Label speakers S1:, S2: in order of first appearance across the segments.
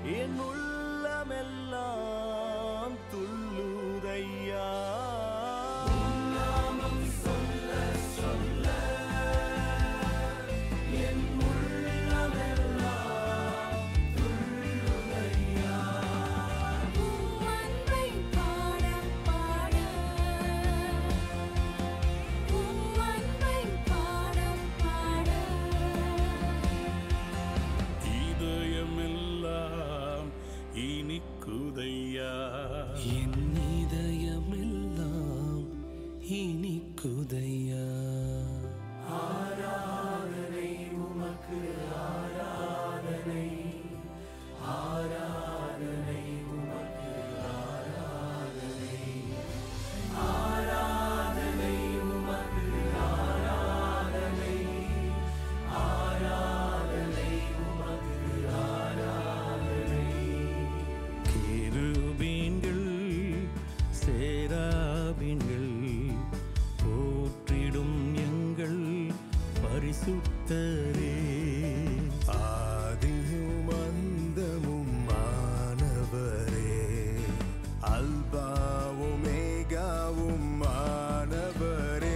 S1: என் உள்ளமெல்லாம் துள்ளுதையா
S2: உம்மன்பை பாட பாட உம்மன்பை பாட பாட
S1: இதயமெல்லாம் இனிக்குதையா
S3: என் இதயமெல்லாம் இனிக்குதையா
S1: கேருபீன்கள் சேராபீன்கள் போற்றிடும் எங்கள் பரிசுத்தரே ஆதியும் அந்தமும் மாணவரே அல்பாவும் மேகாவும் மாணவரே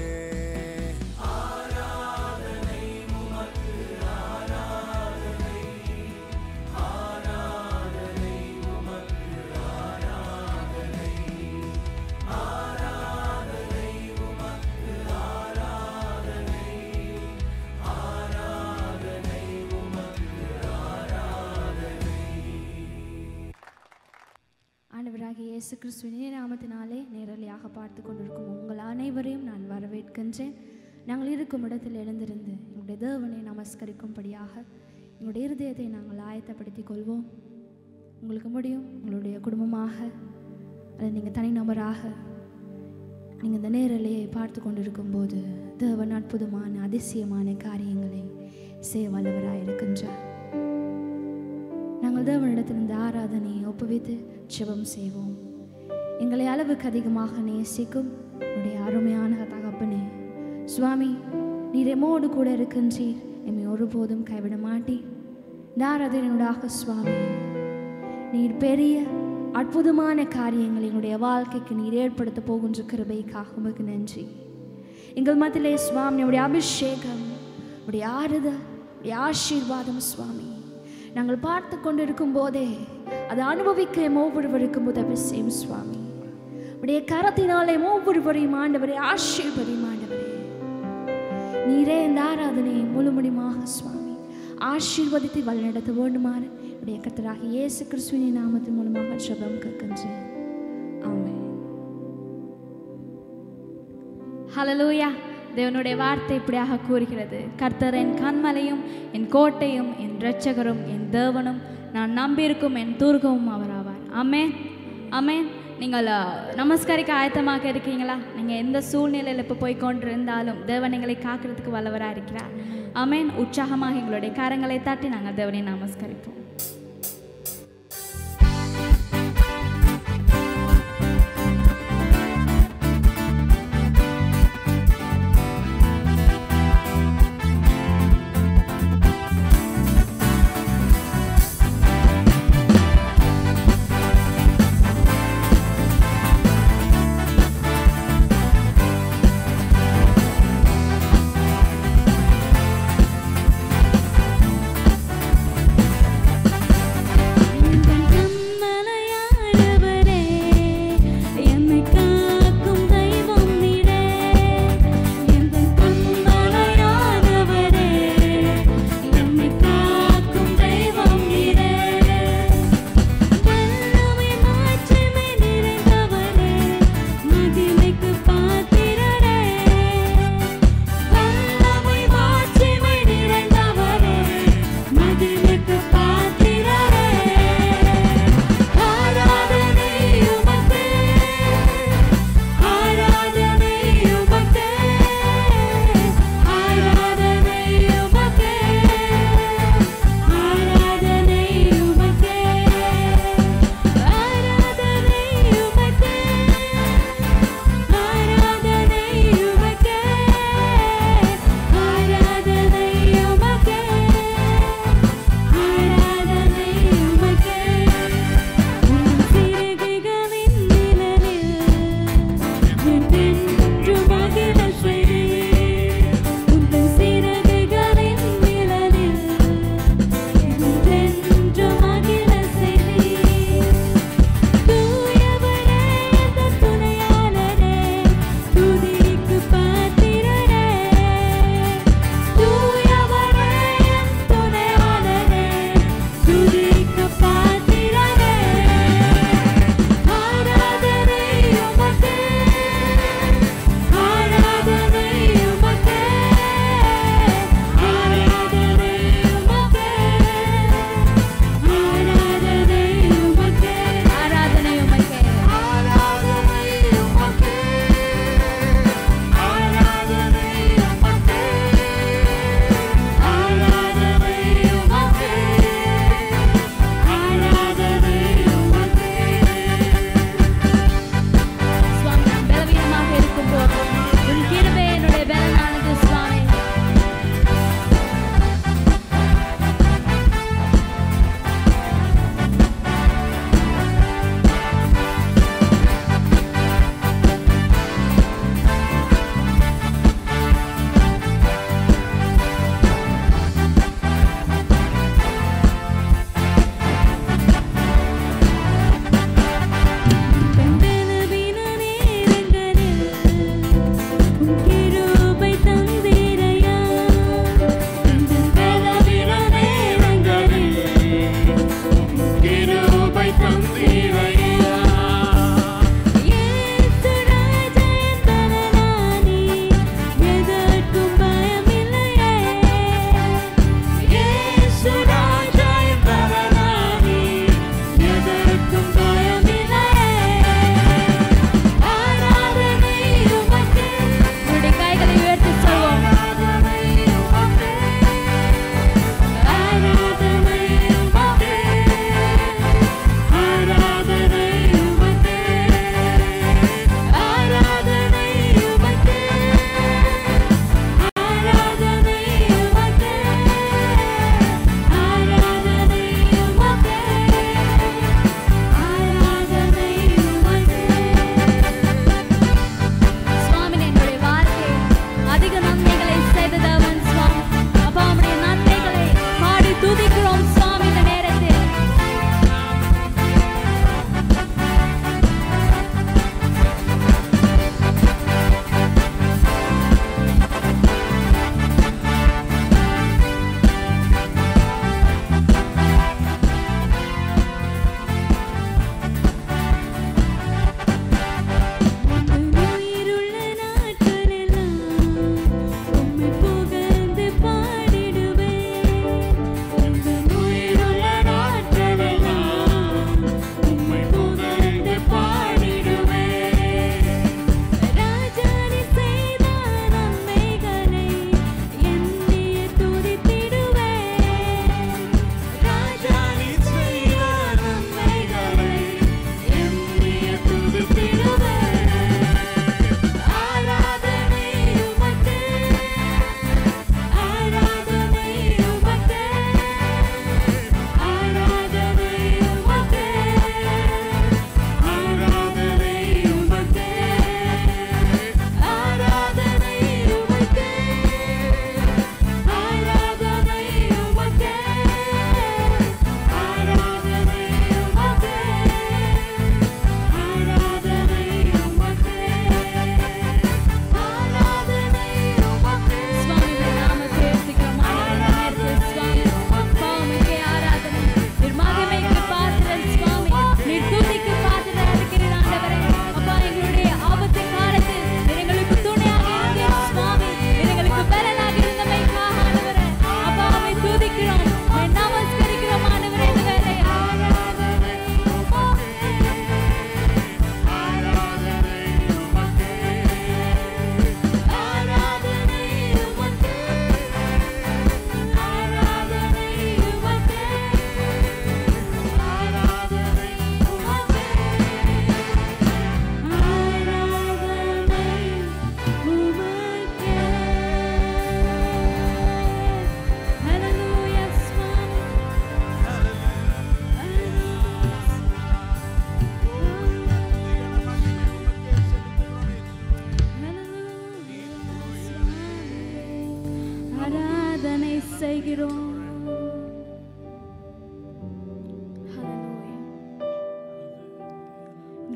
S4: ஆண்டவராகிய இயேசு கிறிஸ்துவின் நாமத்தினாலே நேரலையாக பார்த்து கொண்டிருக்கும் உங்கள் அனைவரையும் நான் வரவேற்கின்றேன் நாங்கள் இருக்கும் இடத்தில் எழுந்திருந்து எங்களுடைய தேவனை நமஸ்கரிக்கும்படியாக எங்களுடைய இருதயத்தை நாங்கள் ஆயத்தப்படுத்திக் கொள்வோம் உங்களுக்கு முடியும் உங்களுடைய குடும்பமாக அல்லது நீங்கள் தனிநபராக நீங்கள் இந்த நேரலையை பார்த்து கொண்டிருக்கும் போது தேவன் அற்புதமான அதிசயமான காரியங்களை செய்ய வல்லவராக இருக்கின்றார் நாங்கள் தேவனிடத்தில் இந்த ஆராதனையை ஒப்புவித்து ஜெபம் செய்வோம் எங்களை அளவுக்கு அதிகமாக நேசிக்கும் உடைய அருமையான தகப்பனே சுவாமி நீர் எம்மோடு கூட இருக்கின்றீர் எம்மை ஒருபோதும் கைவிட மாட்டீர் இந்த ஆராதனையூடாக சுவாமி நீர் பெரிய அற்புதமான காரியங்களை எங்களுடைய வாழ்க்கைக்கு நீர் ஏற்படுத்த போகின்ற கிருபைக்காக உமக்கு நன்றி எங்கள் மத்தியிலே சுவாமி உடைய அபிஷேகம் உடைய ஆறுதல் உடைய ஆசீர்வாதம் சுவாமி நாங்கள் பார்த்து கொண்டிருக்கும் போதே அதை அனுபவிக்க எம் ஒவ்வொருவருக்கும் உதவி செய்யும் சுவாமி உடைய கரத்தினாலே எம் ஒவ்வொருவரையும் ஆண்டவரே ஆசீர்வதியும் ஆண்டவரே நீரே இந்த ஆராதனையை முழுமுடிமாக சுவாமி ஆசீர்வதித்து வழிநடத்த வேண்டுமாறு உடைய கர்த்தராகிய இயேசு கிறிஸ்துவின் நாமத்தின் மூலமாக ஜெபம் கேட்கின்றேன் ஆமென்
S5: ஹalleluya தேவனுடைய வார்த்தை இப்படியாக கூறுகிறது கர்த்தர் என் கண்மலையும் என் கோட்டையும் என் இரட்சகரும் என் தேவனும் நான் நம்பியிருக்கும் என் துர்கமும் அவர் ஆவார் ஆமென் ஆமென் நீங்கள் அஹ், நமஸ்கரிக்க ஆயத்தமாக இருக்கீங்களா நீங்கள் எந்த சூழ்நிலையில் இப்போ போய் கொண்டிருந்தாலும் தேவன் எங்களை காக்கிறதுக்கு வல்லவராக இருக்கிறார் ஆமென் உற்சாகமாக எங்களுடைய கரங்களை தட்டி நாங்கள் தேவனை நமஸ்கரிப்போம்
S2: உம்மை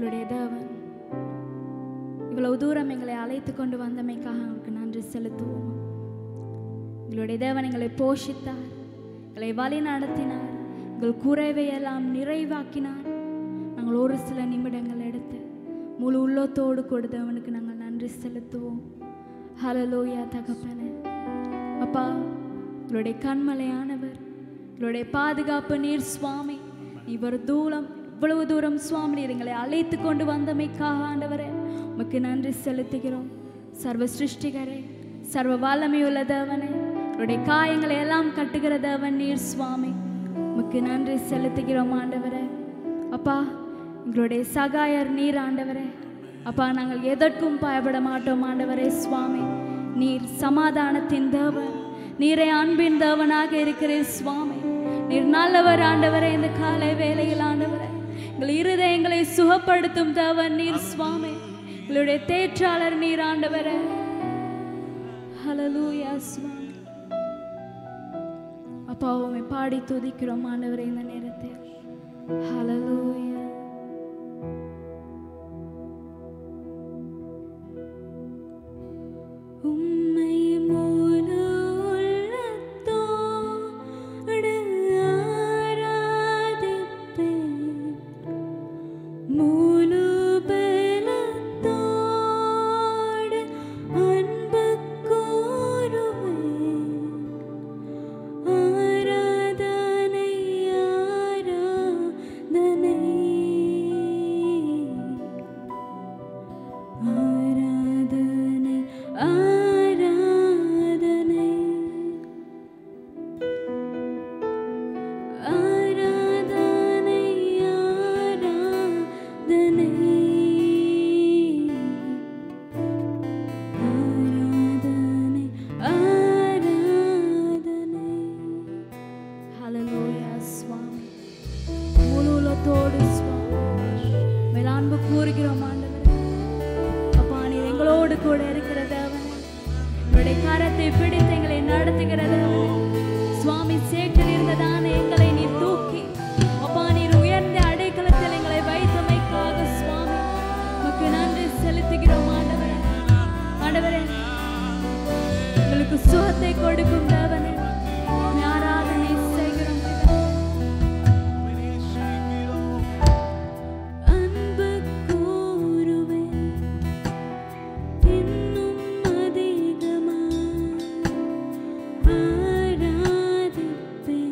S5: எங்களுடைய தேவன் இவ்வளவு தூரம் எங்களை அழைத்து கொண்டு வந்தமைக்காக அவருக்கு நன்றி செலுத்துவோம் எங்களுடைய தேவன் எங்களை போஷித்தார் எங்களை வழி நடத்தினார் எங்கள் குறைவை எல்லாம் நிறைவாக்கினார் நாங்கள் ஒரு சில நிமிடங்கள் எடுத்து முழு உள்ளத்தோடு கூட தேவனுக்கு நாங்கள் நன்றி செலுத்துவோம் ஹலலோயா தகப்பனே அப்பா எங்களுடைய கண்மலையானவர் எங்களுடைய பாதுகாப்பு நீர் சுவாமி இவர் தூரம் இவ்வளவு தூரம் சுவாமி நீர் எங்களை அழைத்து கொண்டு வந்தமைக்காக ஆண்டவரே உமக்கு நன்றி செலுத்துகிறோம் சர்வ சிருஷ்டிகரே சர்வ வல்லமையுள்ள தேவனே எங்களுடைய காயங்களை எல்லாம் கட்டுகிற தேவன் நீர் சுவாமி உமக்கு நன்றி செலுத்துகிறோம் ஆண்டவரே அப்பா எங்களுடைய சகாயர் நீர் ஆண்டவரே அப்பா நாங்கள் எதற்கும் பயப்பட மாட்டோம் ஆண்டவரே சுவாமி நீர் சமாதானத்தின் தேவன் நீரை அன்பின் தேவனாக இருக்கிறீர் சுவாமி நீர் நல்லவர் ஆண்டவரே இந்த காலை வேளையில் ஆண்டவரே எங்கள் இருதயங்களை சுகப்படுத்தும் தேவன் நீர் சுவாமி எங்களுடைய தேற்றாளர் நீர் ஆண்டவரே ஹalleluya சுவாமி அப்பா உம்மை பாடி துதிக்கிறோம் ஆண்டவரே இந்த நேரத்தில் ஹalleluya உம்மை முழு உள்ளத்தோடு ஆராதிப்பேன் முழு பலத்தோடு அன்பு கூறுவேன் ஆராதனை ஆராதனை ஆராதனை ஆராதனை ஆராதனை ஆராதனை ஆராதனை ஆராதனை ஹalleluya சுவாமி முழு உள்ளத்தோடு சுவாமி மேல் அன்பு கூறுகிறோம் ஆண்டவரே அப்பா நீர் எங்களோடு கூட இருக்கிற தேவனே உங்களுடைய கரத்தை பிடித்து எங்களை நடத்துகிற தேவனே சுவாமி சேற்றில் இருந்ததான எங்களை நீர் தூக்கி அப்பா நீர் உயர்ந்த அடைக்கலத்தில் எங்களை வைத்தமைக்காக சுவாமி உமக்கு நன்றி செலுத்துகிறோம் ஆண்டவரே ஆண்டவரே எங்களுக்கு சுகத்தை கொடுக்கும் தேவனே உம்மை ஆராதனை செய்கிறோம் அன்பு கூறுவேன் இன்னும் அதிகமாய் ஆராதிப்பேன்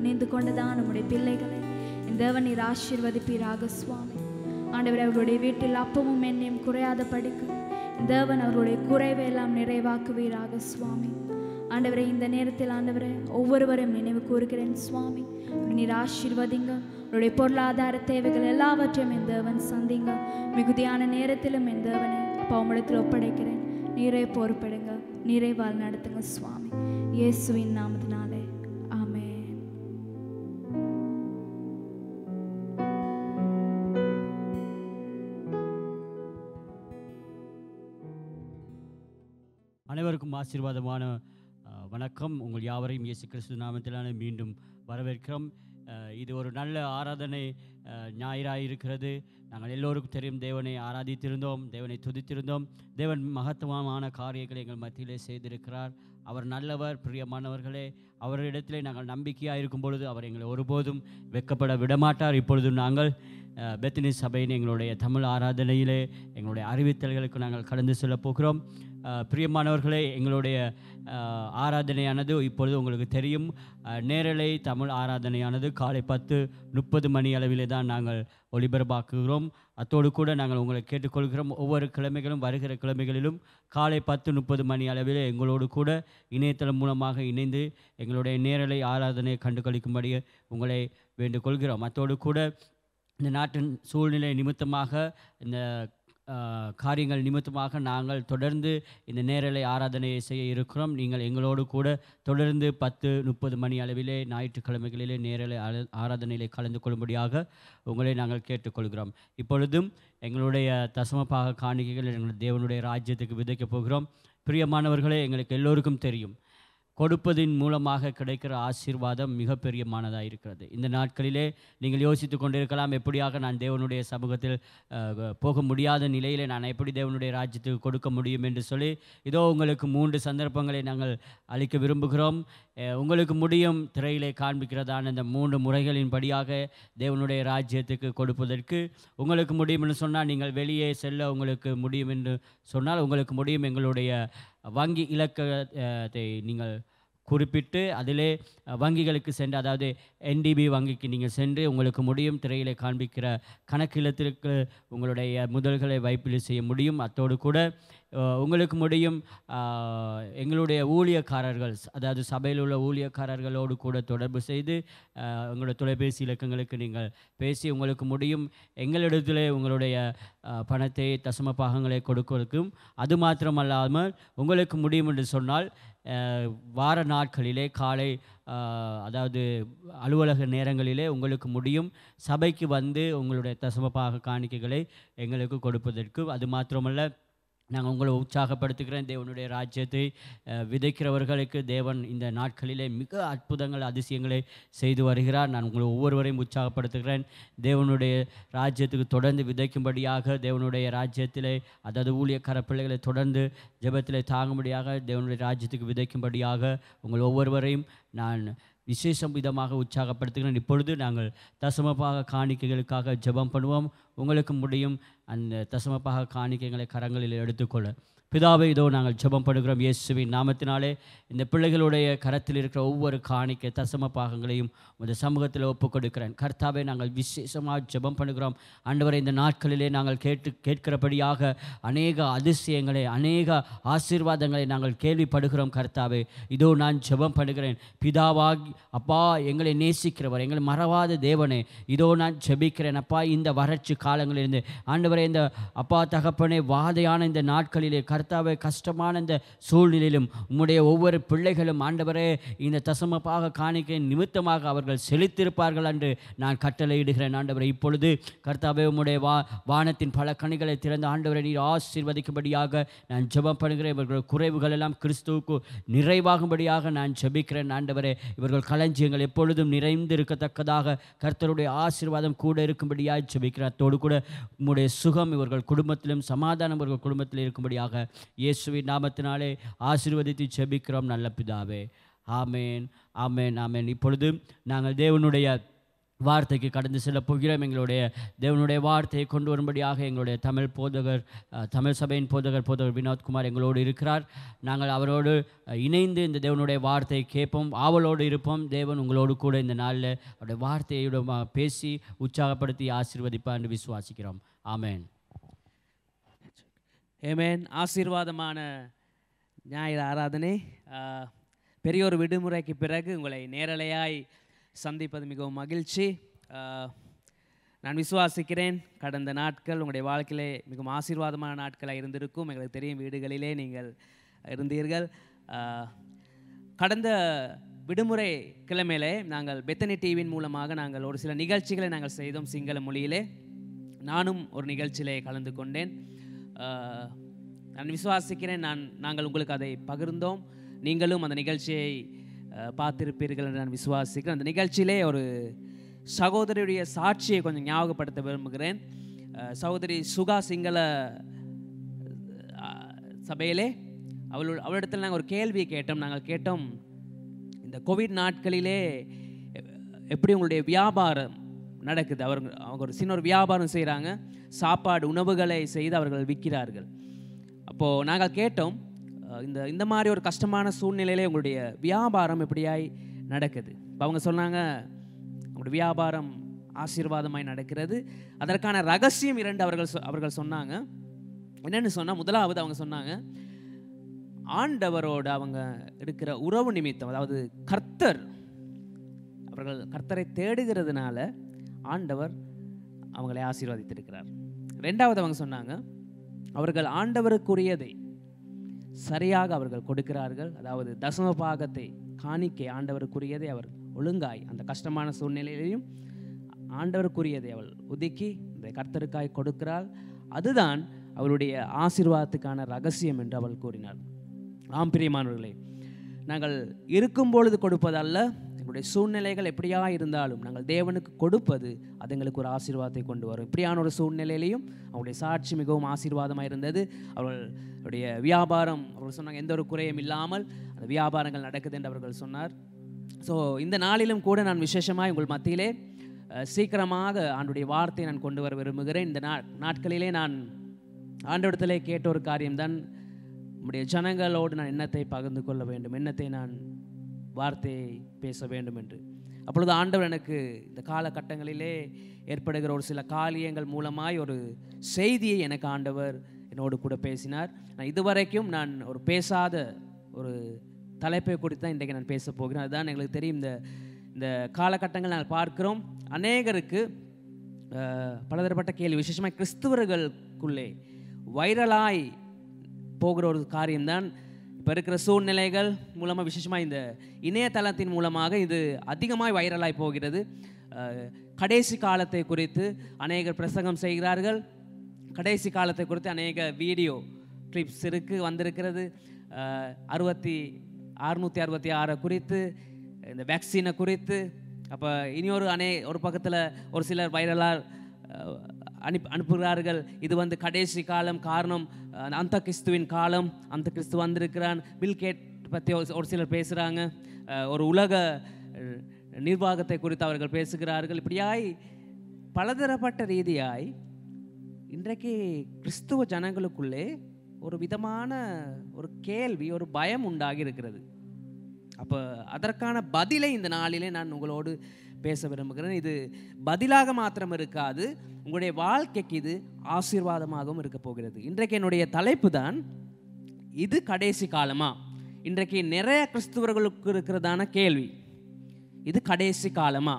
S5: இணைந்து கொண்டதான் நம்முடைய பிள்ளைகளை இந்த தேவன் நீர் ஆசீர்வதிப்பீராக சுவாமி ஆண்டவர் அவர்களுடைய வீட்டில் அப்பமும் எண்ணெயும் குறையாத படிக்க தேவன் அவர்களுடைய குறைவை எல்லாம் நிறைவாக்குவீராக சுவாமி ஆண்டவரே இந்த நேரத்தில் ஆண்டவரே ஒவ்வொருவரையும் நினைவு கூறுகிறேன் சுவாமி நீர் ஆசீர்வதிங்க உங்களுடைய பொருளாதார தேவைகள் எல்லாவற்றையும் என் தேவன் சந்திங்க மிகுதியான நேரத்திலும் என் தேவனை அப்பா உம்மிடத்தில் ஒப்படைக்கிறேன் நீரே பொறுப்பெடுங்க நீரே வாழ் நடத்துங்க சுவாமி இயேசுவின் நாமத்தினாலே ஆமென்
S3: அனைவருக்கும் ஆசீர்வாதமான அஹ், வணக்கம் உங்கள் யாவரையும் இயேசு கிறிஸ்து நாமத்திலான மீண்டும் வரவேற்கிறோம் அஹ், இது ஒரு நல்ல ஆராதனை அஹ், ஞாயிறாய் இருக்கிறது நாங்கள் எல்லோருக்கும் தெரியும் தேவனை ஆராதித்திருந்தோம் தேவனை துதித்திருந்தோம் தேவன் மகத்துவமான காரியங்களை எங்கள் மத்தியிலே செய்திருக்கிறார் அவர் நல்லவர் பிரியமானவர்களே அவரிடத்திலே நாங்கள் நம்பிக்கையாக இருக்கும் பொழுது அவர் எங்களை ஒருபோதும் வெக்கப்பட விடமாட்டார் இப்பொழுதும் நாங்கள் அஹ், பெத்தினி சபையின் எங்களுடைய தமிழ் ஆராதனையிலே எங்களுடைய அறிவித்தல்களுக்கு நாங்கள் கடந்து செல்ல போகிறோம் அஹ், பிரியமானவர்களே எங்களுடைய அஹ், ஆராதனையானது இப்பொழுது உங்களுக்கு தெரியும் அஹ், நேரலை தமிழ் ஆராதனையானது காலை பத்து முப்பது மணி அளவிலே தான் நாங்கள் ஒளிபரப்பாக்குகிறோம் அத்தோடு கூட நாங்கள் உங்களை கேட்டுக்கொள்கிறோம் ஒவ்வொரு கிழமைகளும் வருகிற கிழமைகளிலும் காலை பத்து முப்பது மணி அளவிலே எங்களோடு கூட இணையதளம் மூலமாக இணைந்து எங்களுடைய நேரலை ஆராதனையை கண்டுகளிக்கும்படி உங்களை வேண்டுகொள்கிறோம் அத்தோடு கூட இந்த நாட்டின் சூழ்நிலை நிமித்தமாக இந்த ஆஹ், காரியங்கள் நிமித்தமாக நாங்கள் தொடர்ந்து இந்த நேரலை ஆராதனையை செய்ய இருக்கிறோம் நீங்கள் எங்களோடு கூட தொடர்ந்து பத்து முப்பது மணி அளவிலே ஞாயிற்றுக்கிழமைகளிலே நேரலை ஆர- ஆராதனையிலே கலந்து கொள்ளும்படியாக உங்களை நாங்கள் கேட்டுக்கொள்கிறோம் இப்பொழுதும் எங்களுடைய தசமபாக காணிக்கைகள் எங்களுடைய தேவனுடைய ராஜ்யத்துக்கு விதைக்கப் போகிறோம் பிரியமானவர்களே எங்களுக்கு எல்லோருக்கும் தெரியும் கொடுப்பதின் மூலமாக கிடைக்கிற ஆசீர்வாதம் மிகப்பெரியமானதாக இருக்கிறது இந்த நாட்களிலே நீங்கள் யோசித்து கொண்டிருக்கலாம் எப்படியாக நான் தேவனுடைய சமூகத்தில் அஹ், போக முடியாத நிலையிலே நான் எப்படி தேவனுடைய ராஜ்யத்துக்கு கொடுக்க முடியும் என்று சொல்லி இதோ உங்களுக்கு மூன்று சந்தர்ப்பங்களை நாங்கள் அளிக்க விரும்புகிறோம் அஹ், உங்களுக்கு முடியும் திரையிலே காண்பிக்கிறதான இந்த மூன்று முறைகளின் படியாக தேவனுடைய ராஜ்யத்துக்கு கொடுப்பதற்கு உங்களுக்கு முடியும் என்று சொன்னால் நீங்கள் வெளியே செல்ல உங்களுக்கு முடியும் என்று சொன்னால் உங்களுக்கு முடியும் எங்களுடைய வங்கி இலக்கத்தை நீங்கள் குறிப்பிட்டு அதிலே அஹ், வங்கிகளுக்கு சென்று அதாவது என்டிபி வங்கிக்கு நீங்கள் சென்று உங்களுக்கு முடியும் திரையிலே காண்பிக்கிற கணக்கிலத்திற்கு உங்களுடைய முதல்களை வைப்பீடு செய்ய முடியும் அத்தோடு கூட அஹ், உங்களுக்கு முடியும் அஹ், எங்களுடைய ஊழியக்காரர்கள் அதாவது சபையில் உள்ள ஊழியக்காரர்களோடு கூட தொடர்பு செய்து அஹ், உங்களுடைய தொலைபேசி இலக்கங்களுக்கு நீங்கள் பேசி உங்களுக்கு முடியும் எங்களிடத்திலே உங்களுடைய அஹ், பணத்தை தசம பாகங்களை கொடுப்பதற்கும் அது மாத்திரமல்லாமல் உங்களுக்கு முடியும் என்று சொன்னால் அஹ், வார நாட்களிலே காலை அஹ், அதாவது அலுவலக நேரங்களிலே உங்களுக்கு முடியும் சபைக்கு வந்து உங்களுடைய தசமபாக காணிக்கைகளை எங்களுக்கு கொடுப்பதற்கு அது மாத்திரமல்ல நாங்கள் உங்களை உற்சாகப்படுத்துகிறேன் தேவனுடைய ராஜ்யத்தை அஹ், விதைக்கிறவர்களுக்கு தேவன் இந்த நாட்களிலே மிக அற்புதங்கள் அதிசயங்களை செய்து வருகிறார் நான் உங்களை ஒவ்வொருவரையும் உற்சாகப்படுத்துகிறேன் தேவனுடைய ராஜ்யத்துக்கு தொடர்ந்து விதைக்கும்படியாக தேவனுடைய ராஜ்யத்திலே அதாவது ஊழியக்கார பிள்ளைகளை தொடர்ந்து ஜெபத்திலே தாங்கும்படியாக தேவனுடைய ராஜ்யத்துக்கு விதைக்கும்படியாக உங்கள் ஒவ்வொருவரையும் நான் விசேஷம் விதமாக உற்சாகப்படுத்துகிறேன் இப்பொழுது நாங்கள் தசமபாக காணிக்கைகளுக்காக ஜெபம் பண்ணுவோம் உங்களுக்கு முடியும் அந்த தசமபாக காணிக்கைகளை கரங்களில் எடுத்துக்கொள்ள பிதாவை இதோ நாங்கள் ஜெபம் பண்ணுகிறோம் இயேசுவின் நாமத்தினாலே இந்த பிள்ளைகளுடைய கரத்தில் இருக்கிற ஒவ்வொரு காணிக்கை தசம பாகங்களையும் உங்கள் சமூகத்தில் ஒப்புக் கொடுக்கிறேன் கர்த்தாவை நாங்கள் விசேஷமாக ஜெபம் பண்ணுகிறோம் ஆண்டவரை இந்த நாட்களிலே நாங்கள் கேட்டு கேட்கிறபடியாக அநேக அதிசயங்களை அநேக ஆசீர்வாதங்களை நாங்கள் கேள்விப்படுகிறோம் கர்த்தாவே இதோ நான் ஜெபம் பண்ணுகிறேன் பிதாவாகி அப்பா எங்களை நேசிக்கிறவர் எங்களை மறவாத தேவனே இதோ நான் ஜெபிக்கிறேன் அப்பா இந்த வறட்சி காலங்களிலிருந்து ஆண்டவரே இந்த அப்பா தகப்பனே வாதையான இந்த நாட்களிலே கர்த்தாவே கஷ்டமான இந்த சூழ்நிலையிலும் உம்முடைய ஒவ்வொரு பிள்ளைகளும் ஆண்டவரே இந்த தசமப்பாக காணிக்கை நிமித்தமாக அவர்கள் செலுத்திருப்பார்கள் என்று நான் கட்டளையிடுகிறேன் ஆண்டவரே இப்பொழுது கர்த்தாவே உம்முடைய வா வானத்தின் பல கனிகளை திறந்த ஆண்டவரை நீர் ஆசீர்வதிக்கும்படியாக நான் ஜெபம் பண்ணுகிறேன் இவர்கள் குறைவுகள் எல்லாம் கிறிஸ்துவுக்கு நிறைவாகும்படியாக நான் ஜெபிக்கிறேன் ஆண்டவரே இவர்கள் களஞ்சியங்கள் எப்பொழுதும் நிறைந்து இருக்கத்தக்கதாக கர்த்தருடைய ஆசீர்வாதம் கூட இருக்கும்படியாக ஜெபிக்கிறேன் அத்தோடு கூட உம்முடைய சுகம் இவர்கள் குடும்பத்திலும் சமாதானம் இவர்கள் குடும்பத்தில் இருக்கும்படியாக இயேசுவின் நாமத்தினாலே ஆசீர்வதித்து ஜெபிக்கிறோம் நல்ல பிதாவே ஆமேன் ஆமேன் ஆமேன் இப்பொழுது நாங்கள் தேவனுடைய வார்த்தைக்கு கடந்து செல்ல போகிறோம் எங்களுடைய தேவனுடைய வார்த்தையை கொண்டு வரும்படியாக எங்களுடைய தமிழ் போதகர் அஹ், தமிழ் சபையின் போதகர் போதகர் வினோத்குமார் எங்களோடு இருக்கிறார் நாங்கள் அவரோடு அஹ், இணைந்து இந்த தேவனுடைய வார்த்தையை கேட்போம் ஆவலோடு இருப்போம் தேவன் உங்களோடு கூட இந்த நாளில் அவருடைய வார்த்தையுடன் பேசி உற்சாகப்படுத்தி ஆசீர்வதிப்பார் என்று விசுவாசிக்கிறோம் ஆமென்
S6: ஏமேன் ஆசீர்வாதமான ஞாயிறு ஆராதனை ஆஹ், பெரிய ஒரு விடுமுறைக்கு பிறகு உங்களை நேரலையாய் சந்திப்பது மிகவும் மகிழ்ச்சி ஆஹ், நான் விசுவாசிக்கிறேன் கடந்த நாட்கள் உங்களுடைய வாழ்க்கையிலே மிகவும் ஆசீர்வாதமான நாட்களாக இருந்திருக்கும் எங்களுக்கு தெரியும் வீடுகளிலே நீங்கள் இருந்தீர்கள் ஆஹ், கடந்த விடுமுறை கிழமையிலே நாங்கள் பெத்தனி டிவியின் மூலமாக நாங்கள் ஒரு சில நிகழ்ச்சிகளை நாங்கள் செய்தோம் சிங்கள மொழியிலே நானும் ஒரு நிகழ்ச்சியிலே கலந்து கொண்டேன் ஆஹ், நான் விசுவாசிக்கிறேன் நான் நாங்கள் உங்களுக்கு அதை பகிர்ந்தோம் நீங்களும் அந்த நிகழ்ச்சியை ஆஹ், பார்த்திருப்பீர்கள் என்று நான் விசுவாசிக்கிறேன் அந்த நிகழ்ச்சியிலே ஒரு சகோதரியுடைய சாட்சியை கொஞ்சம் ஞாபகப்படுத்த விரும்புகிறேன் ஆஹ், சகோதரி சுகா சிங்கள ஆஹ், சபையிலே அவளோட அவளிடத்தில் நாங்கள் ஒரு கேள்வி கேட்டோம் நாங்கள் கேட்டோம் இந்த கோவிட் நாட்களிலே எ- எப்படி உங்களுடைய வியாபாரம் நடக்குது அவர் அவங்க ஒரு சின்ன ஒரு வியாபாரம் செய்கிறாங்க சாப்பாடு உணவுகளை செய்து அவர்கள் விற்கிறார்கள் அப்போது நாங்கள் கேட்டோம் அஹ், இந்த இந்த மாதிரி ஒரு கஷ்டமான சூழ்நிலையிலே உங்களுடைய வியாபாரம் எப்படியாய் நடக்குது இப்போ அவங்க சொன்னாங்க உங்களுடைய வியாபாரம் ஆசீர்வாதமாய் நடக்கிறது அதற்கான ரகசியம் இரண்டு அவர்கள் சொ- அவர்கள் சொன்னாங்க என்னன்னு சொன்னால் முதலாவது அவங்க சொன்னாங்க ஆண்டவரோடு அவங்க இருக்கிற உறவு நிமித்தம் அதாவது கர்த்தர் அவர்கள் கர்த்தரை தேடுகிறதுனால ஆண்டவர் அவங்களை ஆசீர்வதித்திருக்கிறார் ரெண்டாவது அவங்க சொன்னாங்க அவர்கள் ஆண்டவருக்குரியதை சரியாக அவர்கள் கொடுக்கிறார்கள் அதாவது தசம பாகத்தை காணிக்கை ஆண்டவருக்குரியதை அவர் ஒழுங்காய் அந்த கஷ்டமான சூழ்நிலையிலையும் ஆண்டவருக்குரியதை அவள் ஒதுக்கி இந்த கர்த்தருக்காய் கொடுக்கிறாள் அதுதான் அவளுடைய ஆசீர்வாதத்துக்கான ரகசியம் என்று அவள் கூறினார் ஆம் பிரியமானவர்களே நாங்கள் இருக்கும் பொழுது கொடுப்பதல்ல எங்களுடைய சூழ்நிலைகள் எப்படியா இருந்தாலும் நாங்கள் தேவனுக்கு கொடுப்பது அது எங்களுக்கு ஒரு ஆசீர்வாதத்தை கொண்டு வரும் இப்படியான ஒரு சூழ்நிலையிலையும் அவருடைய சாட்சி மிகவும் ஆசீர்வாதமாக இருந்தது அவர்களுடைய வியாபாரம் அவர்கள் சொன்னாங்க எந்த ஒரு குறையும் இல்லாமல் அந்த வியாபாரங்கள் நடக்குது என்று அவர்கள் சொன்னார் ஸோ இந்த நாளிலும் கூட நான் விசேஷமாக உங்கள் மத்தியிலே அஹ், சீக்கிரமாக ஆண்டுடைய வார்த்தையை நான் கொண்டு வர விரும்புகிறேன் இந்த நா நாட்களிலே நான் ஆண்டவரத்திலே கேட்ட ஒரு காரியம்தான் நம்முடைய ஜனங்களோடு நான் எண்ணத்தை பகிர்ந்து கொள்ள வேண்டும் எண்ணத்தை நான் வார்த்தையை பேச வேண்டும் என்று அப்பொழுது ஆண்டவர் எனக்கு இந்த காலகட்டங்களிலே ஏற்படுகிற ஒரு சில காரியங்கள் மூலமாய் ஒரு செய்தியை எனக்கு ஆண்டவர் என்னோடு கூட பேசினார் நான் இதுவரைக்கும் நான் ஒரு பேசாத ஒரு தலைப்பை குறித்து தான் இன்றைக்கு நான் பேச போகிறேன் அதுதான் எங்களுக்கு தெரியும் இந்த இந்த காலகட்டங்கள் நாங்கள் பார்க்கிறோம் அநேகருக்கு அஹ், பலதரப்பட்ட கேள்வி விசேஷமாக கிறிஸ்துவர்களுக்குள்ளே வைரலாய் போகிற ஒரு காரியம்தான் இப்போ இருக்கிற சூழ்நிலைகள் மூலமாக விசேஷமாக இந்த இணையதளத்தின் மூலமாக இது அதிகமாக வைரலாய் போகிறது அஹ், கடைசி காலத்தை குறித்து அநேகர் பிரசங்கம் செய்கிறார்கள் கடைசி காலத்தை குறித்து அநேக வீடியோ கிளிப்ஸ் இருக்கு வந்திருக்கிறது அஹ், அறுபத்தி அறுநூற்றி அறுபத்தி ஆறை குறித்து இந்த வேக்சினை குறித்து அப்போ இனி ஒரு அநே ஒரு பக்கத்தில் ஒரு சிலர் வைரலாக அனுப்பி அனுப்புகிறார்கள் இது வந்து கடைசி காலம் காரணம் அஹ், அந்த கிறிஸ்துவின் காலம் அந்த கிறிஸ்து வந்திருக்கிறான் பில்கேட் பற்றி ஒரு ஒரு சிலர் பேசுகிறாங்க ஒரு உலக அஹ், நிர்வாகத்தை குறித்து அவர்கள் பேசுகிறார்கள் இப்படியாய் பலதரப்பட்ட ரீதியாய் இன்றைக்கு கிறிஸ்துவ ஜனங்களுக்குள்ளே ஒரு விதமான ஒரு கேள்வி ஒரு பயம் உண்டாகி இருக்கிறது அப்போ அதற்கான பதிலை இந்த நாளிலே நான் உங்களோடு பேச விரும்புகிறேன் இது பதிலாக மாத்திரம் இருக்காது உங்களுடைய வாழ்க்கைக்கு இது ஆசீர்வாதமாகவும் இருக்க போகிறது இன்றைக்கு என்னுடைய தலைப்பு தான் இது கடைசி காலமா இன்றைக்கு நிறைய கிறிஸ்துவர்களுக்கு இருக்கிறதான கேள்வி இது கடைசி காலமா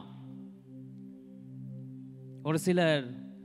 S6: ஒரு சிலர்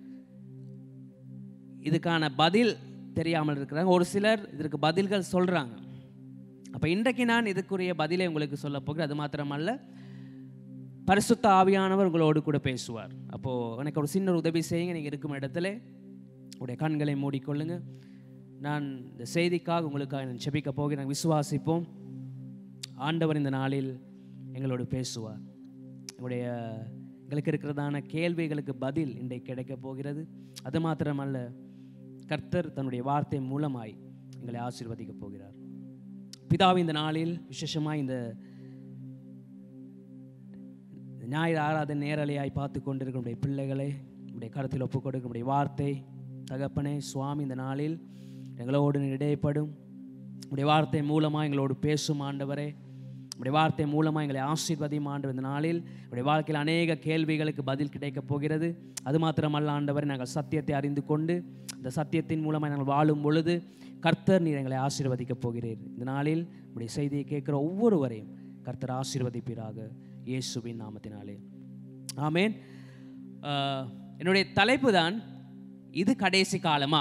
S6: இதுக்கான பதில் தெரியாமல் இருக்கிறாங்க ஒரு சிலர் இதற்கு பதில்கள் சொல்கிறாங்க அப்போ இன்றைக்கு நான் இதுக்குரிய பதிலை உங்களுக்கு சொல்ல போகிறேன் அது மாத்திரமல்ல பரிசுத்த ஆவியானவர் உங்களோடு கூட பேசுவார் அப்போது எனக்கு ஒரு சின்ன ஒரு உதவி செய்யுங்க நீங்கள் இருக்கும் இடத்துல உடைய கண்களை மூடிக்கொள்ளுங்க நான் இந்த செய்திக்காக உங்களுக்காக நான் செபிக்க போகிறேன் விசுவாசிப்போம் ஆண்டவர் இந்த நாளில் எங்களோடு பேசுவார் எங்களுடைய எங்களுக்கு இருக்கிறதான கேள்விகளுக்கு பதில் இன்றைக்கு கிடைக்கப் போகிறது அது மாத்திரமல்ல கர்த்தர் தன்னுடைய வார்த்தை மூலமாய் எங்களை ஆசீர்வதிக்கப் போகிறார் பிதாவே இந்த நாளில் விசேஷமாக இந்த ஞாயிறு ஆராதனை நேரலையாய் பார்த்து கொண்டிருக்கிற நம்முடைய பிள்ளைகளை நம்முடைய கருத்தில் ஒப்புக் கொடுக்க நம்முடைய வார்த்தை தகப்பனே சுவாமி இந்த நாளில் எங்களோடு நீர் இடைப்படும் உடைய வார்த்தை மூலமாக எங்களோடு பேசும் ஆண்டவரே உடைய வார்த்தை மூலமாக எங்களை ஆசீர்வதியும் ஆண்டு இந்த நாளில் உடைய வாழ்க்கையில் அநேக கேள்விகளுக்கு பதில் கிடைக்கப் போகிறது அது மாத்திரமல்ல ஆண்டவரை நாங்கள் சத்தியத்தை அறிந்து கொண்டு இந்த சத்தியத்தின் மூலமாக நாங்கள் வாழும் பொழுது கர்த்தர் நீர் எங்களை ஆசீர்வதிக்கப் போகிறீர் இந்த நாளில் உடைய செய்தியை கேட்குற ஒவ்வொருவரையும் கர்த்தர் ஆசீர்வதிப்பீராக இயேசுவின் நாமத்தினாலே ஆமேன் ஆஹ், என்னுடைய தலைப்பு தான் இது கடைசி காலமா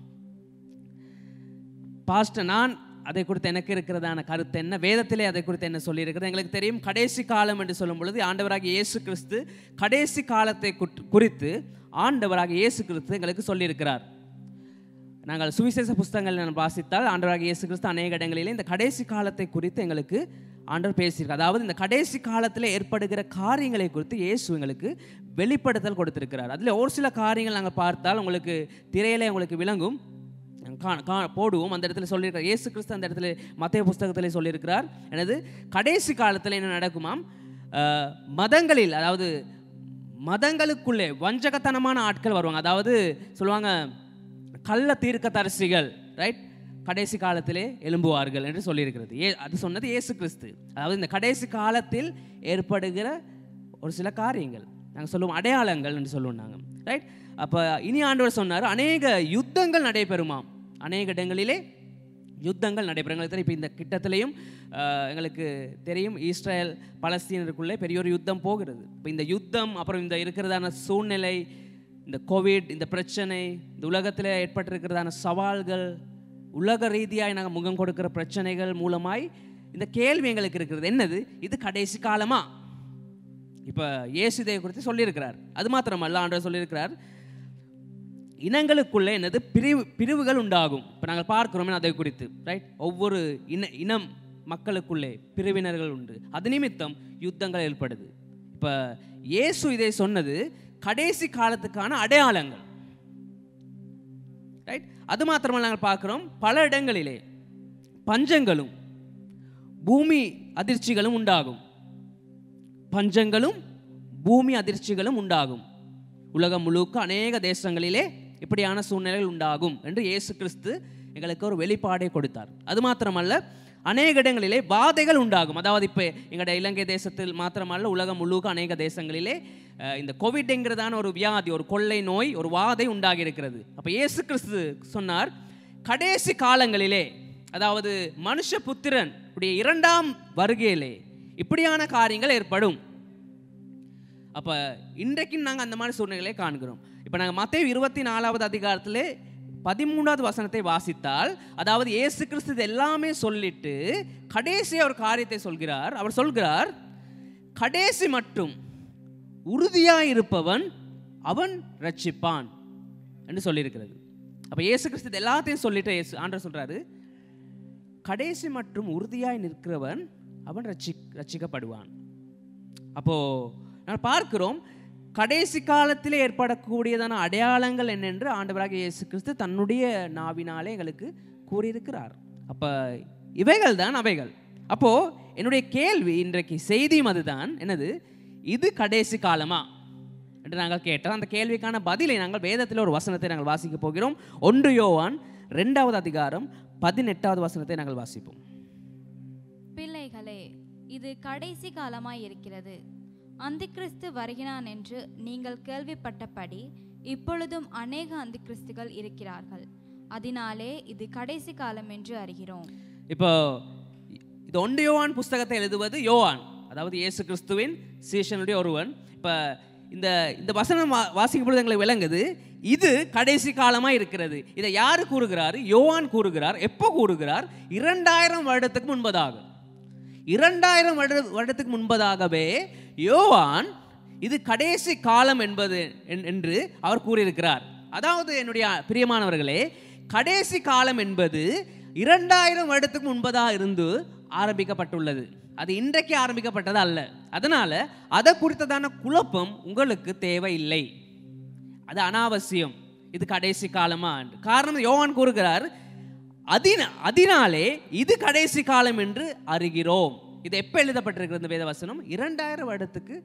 S6: பாஸ்டர் நான் அதை குறித்து எனக்கு இருக்கிறதான கருத்து என்ன வேதத்திலே அதை குறித்து என்ன சொல்லியிருக்கிறது எங்களுக்கு தெரியும் கடைசி காலம் என்று சொல்லும் பொழுது ஆண்டவராகிய இயேசு கிறிஸ்து கடைசி காலத்தை குட்- குறித்து ஆண்டவராகிய இயேசு கிறிஸ்து எங்களுக்கு சொல்லியிருக்கிறார் நாங்கள் சுவிசேஷ புஸ்தகங்கள் நான் வாசித்தால் ஆண்டவராகிய இயேசு கிறிஸ்து அநேக இடங்களிலே இந்த கடைசி காலத்தை குறித்து எங்களுக்கு ஆண்டவர் பேசியிருக்கார் அதாவது இந்த கடைசி காலத்தில் ஏற்படுகிற காரியங்களை குறித்து இயேசு எங்களுக்கு வெளிப்படுத்தல் கொடுத்திருக்கிறார் அதில் ஒரு சில காரியங்கள் நாங்கள் பார்த்தால் உங்களுக்கு திரையிலே உங்களுக்கு விளங்கும் கா- கா- போடுவோம் அந்த இடத்துல சொல்லியிருக்கார் இயேசு கிறிஸ்து அந்த இடத்துல மத்திய புஸ்தகத்திலே சொல்லியிருக்கிறார் எனது கடைசி காலத்தில் என்ன நடக்குமாம் அஹ், மதங்களில் அதாவது மதங்களுக்குள்ளே வஞ்சகத்தனமான ஆட்கள் வருவாங்க அதாவது சொல்லுவாங்க கள்ள தீர்க்கதரிசிகள் ரைட் கடைசி காலத்திலே எழும்புவார்கள் என்று சொல்லியிருக்கிறது ஏ அது சொன்னது இயேசு கிறிஸ்து அதாவது இந்த கடைசி காலத்தில் ஏற்படுகிற ஒரு சில காரியங்கள் நாங்கள் சொல்லுவோம் அடையாளங்கள் என்று சொல்லுவோம் நாங்கள் ரைட் அப்போ இனி ஆண்டவர் சொன்னார் அநேக யுத்தங்கள் நடைபெறுமாம் அநேக இடங்களிலே யுத்தங்கள் நடைபெறும் எங்களுக்கு தெரியும் இப்போ இந்த கிட்டத்திலையும் ஆஹ், எங்களுக்கு தெரியும் இஸ்ரேல் பலஸ்தீனருக்குள்ளே பெரிய ஒரு யுத்தம் போகிறது இப்போ இந்த யுத்தம் அப்புறம் இந்த இருக்கிறதான சூழ்நிலை இந்த கோவிட் இந்த பிரச்சனை இந்த உலகத்தில் ஏற்பட்டிருக்கிறதான சவால்கள் உலக ரீதியாய் நாங்கள் முகம் கொடுக்கிற பிரச்சனைகள் மூலமாய் இந்த கேள்வி எங்களுக்கு இருக்கிறது என்னது இது கடைசி காலமா இப்போ இயேசு இதை குறித்து சொல்லியிருக்கிறார் அது மாத்திரமல்ல ஆண்டவர் சொல்லியிருக்கிறார் இனங்களுக்குள்ளே என்னது பிரிவு பிரிவுகள் உண்டாகும் இப்போ நாங்கள் பார்க்கிறோமே அதை குறித்து ரைட் ஒவ்வொரு இன இனம் மக்களுக்குள்ளே பிரிவினர்கள் உண்டு அது நிமித்தம் யுத்தங்கள் ஏற்படுது இப்போ இயேசு இதை சொன்னது கடைசி காலத்துக்கான அடையாளங்கள் ரைட் அது மாத்திரமல்ல நாங்கள் பார்க்கிறோம் பல இடங்களிலே பஞ்சங்களும் பூமி அதிர்ச்சிகளும் உண்டாகும் பஞ்சங்களும் பூமி அதிர்ச்சிகளும் உண்டாகும் உலகம் முழுக்க அநேக தேசங்களிலே இப்படியான சூழ்நிலைகள் உண்டாகும் என்று இயேசு கிறிஸ்து எங்களுக்கு ஒரு வெளிப்பாடை கொடுத்தார் அது மாத்திரமல்ல அநேக இடங்களிலே வாதைகள் உண்டாகும் அதாவது இப்போ எங்களுடைய இலங்கை தேசத்தில் மாத்திரமல்ல உலகம் முழுக்க அநேக தேசங்களிலே அஹ், இந்த கோவிட்ங்கிறதான ஒரு வியாதி ஒரு கொள்ளை நோய் ஒரு வாதை உண்டாகி இருக்கிறது அப்போ இயேசு கிறிஸ்து சொன்னார் கடைசி காலங்களிலே அதாவது மனுஷ புத்திரன் உடைய இரண்டாம் வருகையிலே இப்படியான காரியங்கள் ஏற்படும் அப்போ இன்றைக்கு நாங்கள் அந்த மாதிரி சூழ்நிலைகளை காண்கிறோம் இப்போ நாங்கள் மத்திய இருபத்தி நாலாவது அதிகாரத்திலே பதிமூணாவது வசனத்தை வாசித்தால் அதாவது இயேசு கிறிஸ்து இது எல்லாமே சொல்லிட்டு கடைசி ஒரு காரியத்தை சொல்கிறார் அவர் சொல்கிறார் கடைசி மட்டும் உறுதியாய் இருப்பவன் அவன் ரட்சிப்பான் என்று சொல்லியிருக்கிறது அப்போ இயேசு கிறிஸ்து இது எல்லாத்தையும் சொல்லிட்டு இயேசு ஆண்டவர் சொல்றாரு கடைசி மற்றும் உறுதியாய் நிற்கிறவன் அவன் ரட்சி ரட்சிக்கப்படுவான் அப்போ நான் பார்க்கிறோம் கடைசி காலத்திலே ஏற்படக்கூடியதான அடையாளங்கள் என்னென்று ஆண்டவராக இயேசு கிறிஸ்து தன்னுடைய நாவினாலே எங்களுக்கு கூறியிருக்கிறார் அப்போ இவைகள் தான் அவைகள் அப்போ என்னுடைய கேள்வி இன்றைக்கு செய்தியும் அதுதான் என்னது இது கடைசி காலமா என்று நாங்கள் கேட்டோம் அந்த கேள்விக்கான பதிலை நாங்கள் வேதத்தில் ஒரு வசனத்தை நாங்கள் வாசிக்க போகிறோம் ஒன்று யோவான் ரெண்டாவது அதிகாரம் பதினெட்டாவது வசனத்தை நாங்கள் வாசிப்போம்
S5: பிள்ளைகளே இது கடைசி காலமாய் இருக்கிறது அந்திக்கிறிஸ்து வருகிறான் என்று நீங்கள் கேள்விப்பட்டபடி இப்பொழுதும் அநேக அந்திக்கிறிஸ்துகள் இருக்கிறார்கள் அதனாலே இது கடைசி காலம் என்று அறிகிறோம்
S6: இப்போ இது ஒன்று யோவான் புஸ்தகத்தை எழுதுவது யோவான் அதாவது இயேசு கிறிஸ்துவின் சீஷனுடைய ஒருவன் இப்போ இந்த இந்த வசனம் வா வாசிக்கும் பொழுது எங்களுக்கு விளங்குது இது கடைசி காலமாக இருக்கிறது இதை யார் கூறுகிறார் யோவான் கூறுகிறார் எப்போ கூறுகிறார் இரண்டாயிரம் வருடத்துக்கு முன்பதாக இரண்டாயிரம் வருட வருடத்துக்கு முன்பதாகவே யோவான் இது கடைசி காலம் என்பது என்- என்று அவர் கூறியிருக்கிறார் அதாவது என்னுடைய பிரியமானவர்களே கடைசி காலம் என்பது இரண்டாயிரம் வருடத்துக்கு முன்பதாக இருந்து ஆரம்பிக்கப்பட்டுள்ளது அது இன்றைக்கு ஆரம்பிக்கப்பட்டது அல்ல அதனால அதை குறித்ததான குழப்பம் உங்களுக்கு தேவையில்லை அது அனாவசியம் இது கடைசி காலமா என்று. காரணம் யோவான் கூறுகிறார் அதின அதனாலே இது கடைசி காலம் என்று அறிகிறோம் இது எப்போ எழுதப்பட்டிருக்கிறது இந்த வேதவசனம் இரண்டாயிரம் வருடத்துக்கு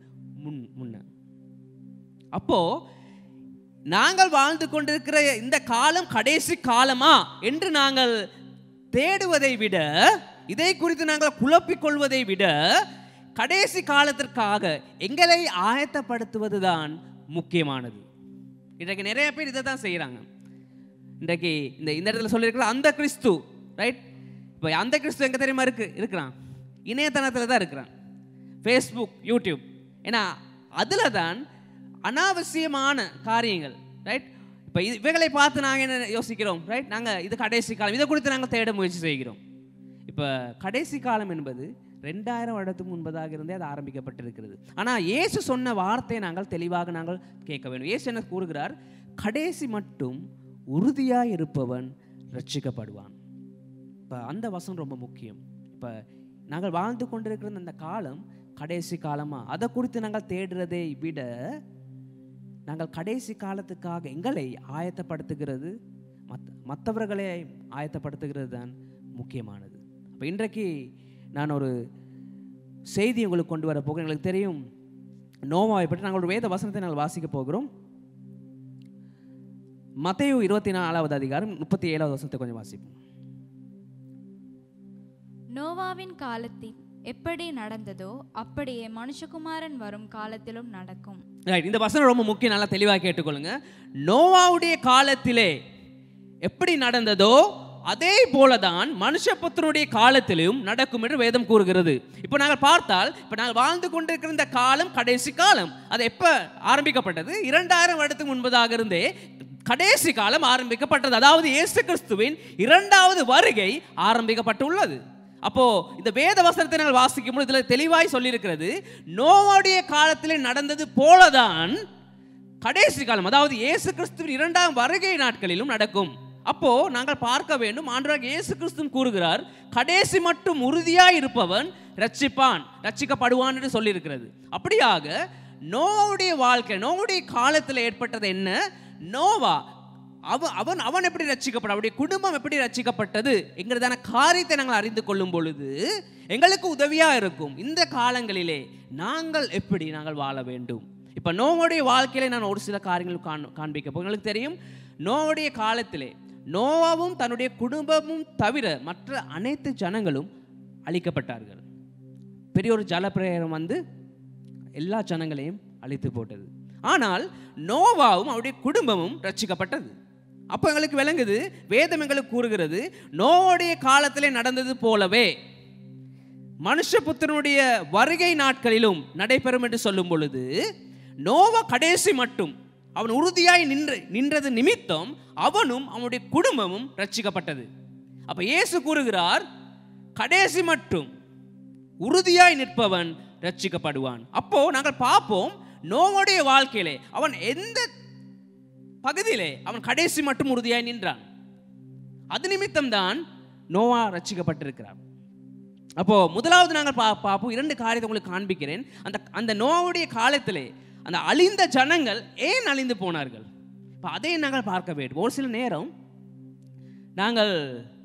S6: முன் முன்ன அப்போ நாங்கள் வாழ்ந்து கொண்டிருக்கிற இந்த காலம் கடைசி காலமா என்று நாங்கள் தேடுவதை விட இதை குறித்து நாங்கள் குழப்பிக் கொள்வதை விட கடைசி காலத்திற்காக எங்களை ஆயத்தப்படுத்துவதுதான் முக்கியமானது இன்றைக்கு நிறைய பேர் இதை தான் செய்கிறாங்க இன்றைக்கு இந்த இந்த இடத்துல சொல்லியிருக்கிற அந்த கிறிஸ்து ரைட் இப்போ அந்த கிறிஸ்து எங்கே தெரியுமா இருக்கு இருக்கிறான் இணையதளத்தில் தான் இருக்கிறான் ஃபேஸ்புக் யூடியூப் ஏன்னா அதில் தான் அனாவசியமான காரியங்கள் ரைட் இப்போ இது இவைகளை பார்த்து நாங்கள் என்ன யோசிக்கிறோம் ரைட் நாங்கள் இது கடைசி காலம் இதை குறித்து நாங்கள் தேட முயற்சி செய்கிறோம் இப்போ கடைசி காலம் என்பது ரெண்டாயிரம் வருடத்துக்கு முன்பதாக இருந்தே அது ஆரம்பிக்கப்பட்டிருக்கிறது ஆனால் இயேசு சொன்ன வார்த்தையை நாங்கள் தெளிவாக நாங்கள் கேட்க வேண்டும் இயேசு என்ன கூறுகிறார் கடைசி மட்டும் உறுதியாக இருப்பவன் ரட்சிக்கப்படுவான் இப்போ அந்த வசனம் ரொம்ப முக்கியம் இப்போ நாங்கள் வாழ்ந்து கொண்டிருக்கிற அந்த காலம் கடைசி காலமா அதை குறித்து நாங்கள் தேடுறதை விட நாங்கள் கடைசி காலத்துக்காக எங்களை ஆயத்தப்படுத்துகிறது மத் மற்றவர்களை ஆயத்தப்படுத்துகிறது தான் முக்கியமானது அப்போ இன்றைக்கு நான் ஒரு செய்தி உங்களுக்கு கொண்டு வர போகிறேன் எங்களுக்கு தெரியும் நோவாவை பற்றி நாங்கள் ஒரு வேத வசனத்தை நாங்கள் வாசிக்க போகிறோம் மத்தேயு இருபத்தி நாலாவது அதிகாரம் முப்பத்தி ஏழாவது வசனத்தை கொஞ்சம் வாசிப்போம்
S5: நோவாவின் காலத்தில் எப்படி நடந்ததோ அப்படியே மனுஷகுமாரன் வரும் காலத்திலும் நடக்கும்
S6: ரைட் இந்த வசனம் ரொம்ப முக்கியம் நல்லா தெளிவாக கேட்டுக்கொள்ளுங்க நோவாவுடைய காலத்திலே எப்படி நடந்ததோ அதே போலதான் மனுஷபுத்திரனுடைய காலத்திலும் நடக்கும் என்று வேதம் கூறுகிறது இப்போ நாங்கள் பார்த்தால் இப்போ நாங்கள் வாழ்ந்து கொண்டிருக்கிற இந்த காலம் கடைசி காலம் அது எப்போ ஆரம்பிக்கப்பட்டது இரண்டாயிரம் வருடத்துக்கு முன்பதாக இருந்தே கடைசி காலம் ஆரம்பிக்கப்பட்டது அதாவது இயேசு கிறிஸ்துவின் இரண்டாவது வருகை ஆரம்பிக்கப்பட்டுள்ளது அப்போ இந்த வேத வசனத்தை நாங்கள் வாசிக்கும் பொழுது இதில் தெளிவாய் சொல்லியிருக்கிறது நோவாவுடைய காலத்திலே நடந்தது போலதான் கடைசி காலம் அதாவது இயேசு கிறிஸ்துவின் இரண்டாம் வருகை நாட்களிலும் நடக்கும் அப்போ நாங்கள் பார்க்க வேண்டும் ஆண்டவராக இயேசு கிறிஸ்து கூறுகிறார் கடைசி மட்டும் உறுதியாய் இருப்பவன் ரட்சிப்பான் ரட்சிக்கப்படுவான் என்று சொல்லியிருக்கிறது அப்படியாக நோவுடைய வாழ்க்கை நோவுடைய காலத்தில் ஏற்பட்டது என்ன நோவா அவன் அவன் அவன் எப்படி ரட்சிக்கப்பட்ட அவருடைய குடும்பம் எப்படி ரட்சிக்கப்பட்டது என்கிறதான காரியத்தை நாங்கள் அறிந்து கொள்ளும் பொழுது எங்களுக்கு உதவியா இருக்கும் இந்த காலங்களிலே நாங்கள் எப்படி நாங்கள் வாழ வேண்டும் இப்போ நோவுடைய வாழ்க்கையில நான் ஒரு சில காரியங்கள் காண் காண்பிக்க போகிறேன். உங்களுக்கு தெரியும் நோவுடைய காலத்திலே நோவாவும் தன்னுடைய குடும்பமும் தவிர மற்ற அனைத்து ஜனங்களும் அழிக்கப்பட்டார்கள் பெரிய ஒரு ஜலப்பிரயம் வந்து எல்லா ஜனங்களையும் அழித்து போட்டது ஆனால் நோவாவும் அவருடைய குடும்பமும் ரட்சிக்கப்பட்டது அப்போ எங்களுக்கு விளங்குது வேதம் எங்களுக்கு கூறுகிறது நோவுடைய காலத்திலே நடந்தது போலவே மனுஷபுத்திரனுடைய வருகை நாட்களிலும் நடைபெறும் என்று சொல்லும் பொழுது நோவா கடைசி மட்டும் அவன் உறுதியாய் நின்று நின்றது நிமித்தம் அவனும் அவனுடைய குடும்பமும் ரட்சிக்கப்பட்டது அப்ப இயேசு கூறுகிறார் கடைசி மட்டும் உறுதியாய் நிற்பவன் ரட்சிக்கப்படுவான் அப்போ நாங்கள் பார்ப்போம் நோவுடைய வாழ்க்கையிலே அவன் எந்த பகுதியிலே அவன் கடைசி மட்டும் உறுதியாய் நின்றான் அது நிமித்தம் தான் நோவா ரட்சிக்கப்பட்டிருக்கிறார் அப்போ முதலாவது நாங்கள் பா பார்ப்போம் இரண்டு காரியத்தை உங்களுக்கு காண்பிக்கிறேன் அந்த அந்த நோவுடைய காலத்திலே அந்த அழிந்த ஜனங்கள் ஏன் அழிந்து போனார்கள் இப்போ அதை நாங்கள் பார்க்க வேண்டும் ஒரு சில நேரம் நாங்கள்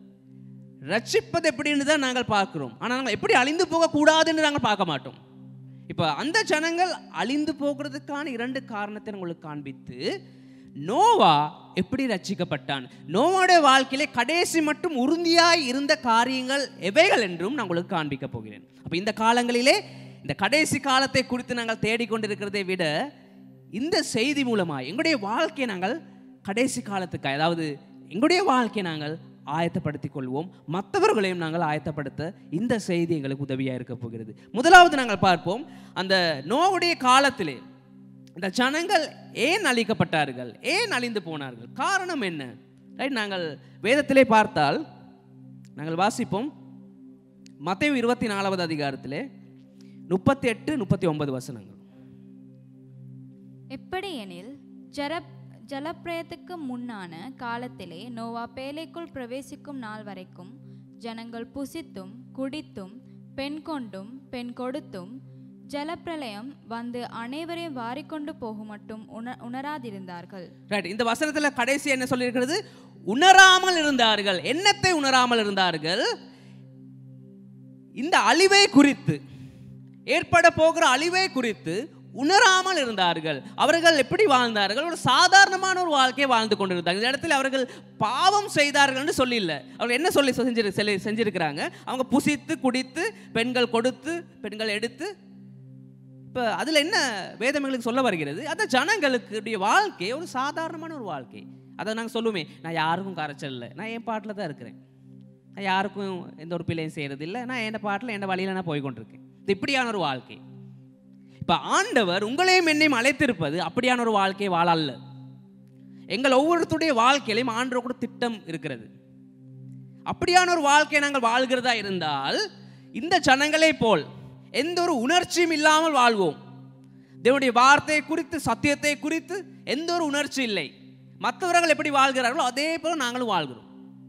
S6: ரட்சிப்பது எப்படின்னு தான் நாங்கள் பார்க்கிறோம் ஆனால் நாங்கள் எப்படி அழிந்து போகக்கூடாதுன்னு நாங்கள் பார்க்க மாட்டோம் இப்போ அந்த ஜனங்கள் அழிந்து போகிறதுக்கான இரண்டு காரணத்தை நான் உங்களுக்கு காண்பித்து நோவா எப்படி ரட்சிக்கப்பட்டான் நோவாவுடைய வாழ்க்கையிலே கடைசி மட்டும் உறுதியாய் இருந்த காரியங்கள் எவைகள் என்றும் நான் உங்களுக்கு காண்பிக்க போகிறேன் அப்போ இந்த காலங்களிலே இந்த கடைசி காலத்தை குறித்து நாங்கள் தேடிக்கொண்டிருக்கிறதை விட இந்த செய்தி மூலமாக எங்களுடைய வாழ்க்கையை நாங்கள் கடைசி காலத்துக்கு அதாவது எங்களுடைய வாழ்க்கையை நாங்கள் ஆயத்தப்படுத்திக் கொள்வோம் மற்றவர்களையும் நாங்கள் ஆயத்தப்படுத்த இந்த செய்தி எங்களுக்கு உதவியாக இருக்க போகிறது முதலாவது நாங்கள் பார்ப்போம் அந்த நோவுடைய காலத்திலே இந்த ஜனங்கள் ஏன் அழிக்கப்பட்டார்கள் ஏன் அழிந்து போனார்கள் காரணம் என்ன ரைட் நாங்கள் வேதத்திலே பார்த்தால் நாங்கள் வாசிப்போம் மத்தேயு இருபத்தி நாலாவது அதிகாரத்திலே முப்பத்தி எட்டு முப்பத்தி ஒன்பது வசனங்கள்
S5: எப்படியெனில் ஜர ஜலப்பிரயத்துக்கு முன்னான காலத்திலே நோவா பேலைக்குள் பிரவேசிக்கும் நாள் வரைக்கும் ஜனங்கள் புசித்தும் குடித்தும் பெண் கொண்டும் பெண் கொடுத்தும் ஜலப்பிரளயம் வந்து அனைவரையும் வாரிக்கொண்டு போகும் மட்டும் உண உணராதிருந்தார்கள்
S6: ரைட் இந்த வசனத்துல கடைசி என்ன சொல்லியிருக்கிறது உணராமல் இருந்தார்கள் என்னத்தை உணராமல் இருந்தார்கள் இந்த அழிவை குறித்து ஏற்பட போகிற அழிவை குறித்து உணராமல் இருந்தார்கள் அவர்கள் எப்படி வாழ்ந்தார்கள் ஒரு சாதாரணமான ஒரு வாழ்க்கையை வாழ்ந்து கொண்டிருந்தார்கள் இந்த இடத்துல அவர்கள் பாவம் செய்தார்கள் என்று சொல்லி இல்லை அவர்கள் என்ன சொல்லி செஞ்சிரு செல்லி- செஞ்சிருக்கிறாங்க அவங்க புசித்து குடித்து பெண்கள் கொடுத்து பெண்கள் எடுத்து இப்போ அதில் என்ன வேதம் எங்களுக்கு சொல்ல வருகிறது அந்த ஜனங்களுடைய வாழ்க்கை ஒரு சாதாரணமான ஒரு வாழ்க்கை அதை நாங்கள் சொல்லுவோமே நான் யாருக்கும் கரைச்சல் இல்லை நான் என் பாட்டில் தான் இருக்கிறேன் நான் யாருக்கும் எந்த ஒரு பிள்ளையும் செய்கிறது இல்லை நான் என் பாட்டில் என் வழியில் நான் போய் கொண்டிருக்கேன் இது இப்படியான ஒரு வாழ்க்கை இப்போ ஆண்டவர் உங்களையும் என்னையும் அழைத்திருப்பது அப்படியான ஒரு வாழ்க்கையை வாழ அல்ல எங்கள் ஒவ்வொருத்தருடைய வாழ்க்கையிலையும் ஆண்டவர் கூட திட்டம் இருக்கிறது அப்படியான ஒரு வாழ்க்கையை நாங்கள் வாழ்கிறதா இருந்தால் இந்த ஜனங்களை போல் எந்த ஒரு உணர்ச்சியும் இல்லாமல் வாழ்வோம் தேவனுடைய வார்த்தையை குறித்து சத்தியத்தை குறித்து எந்த ஒரு உணர்ச்சி இல்லை மற்றவர்கள் எப்படி வாழ்கிறார்களோ அதே போல நாங்களும் வாழ்கிறோம்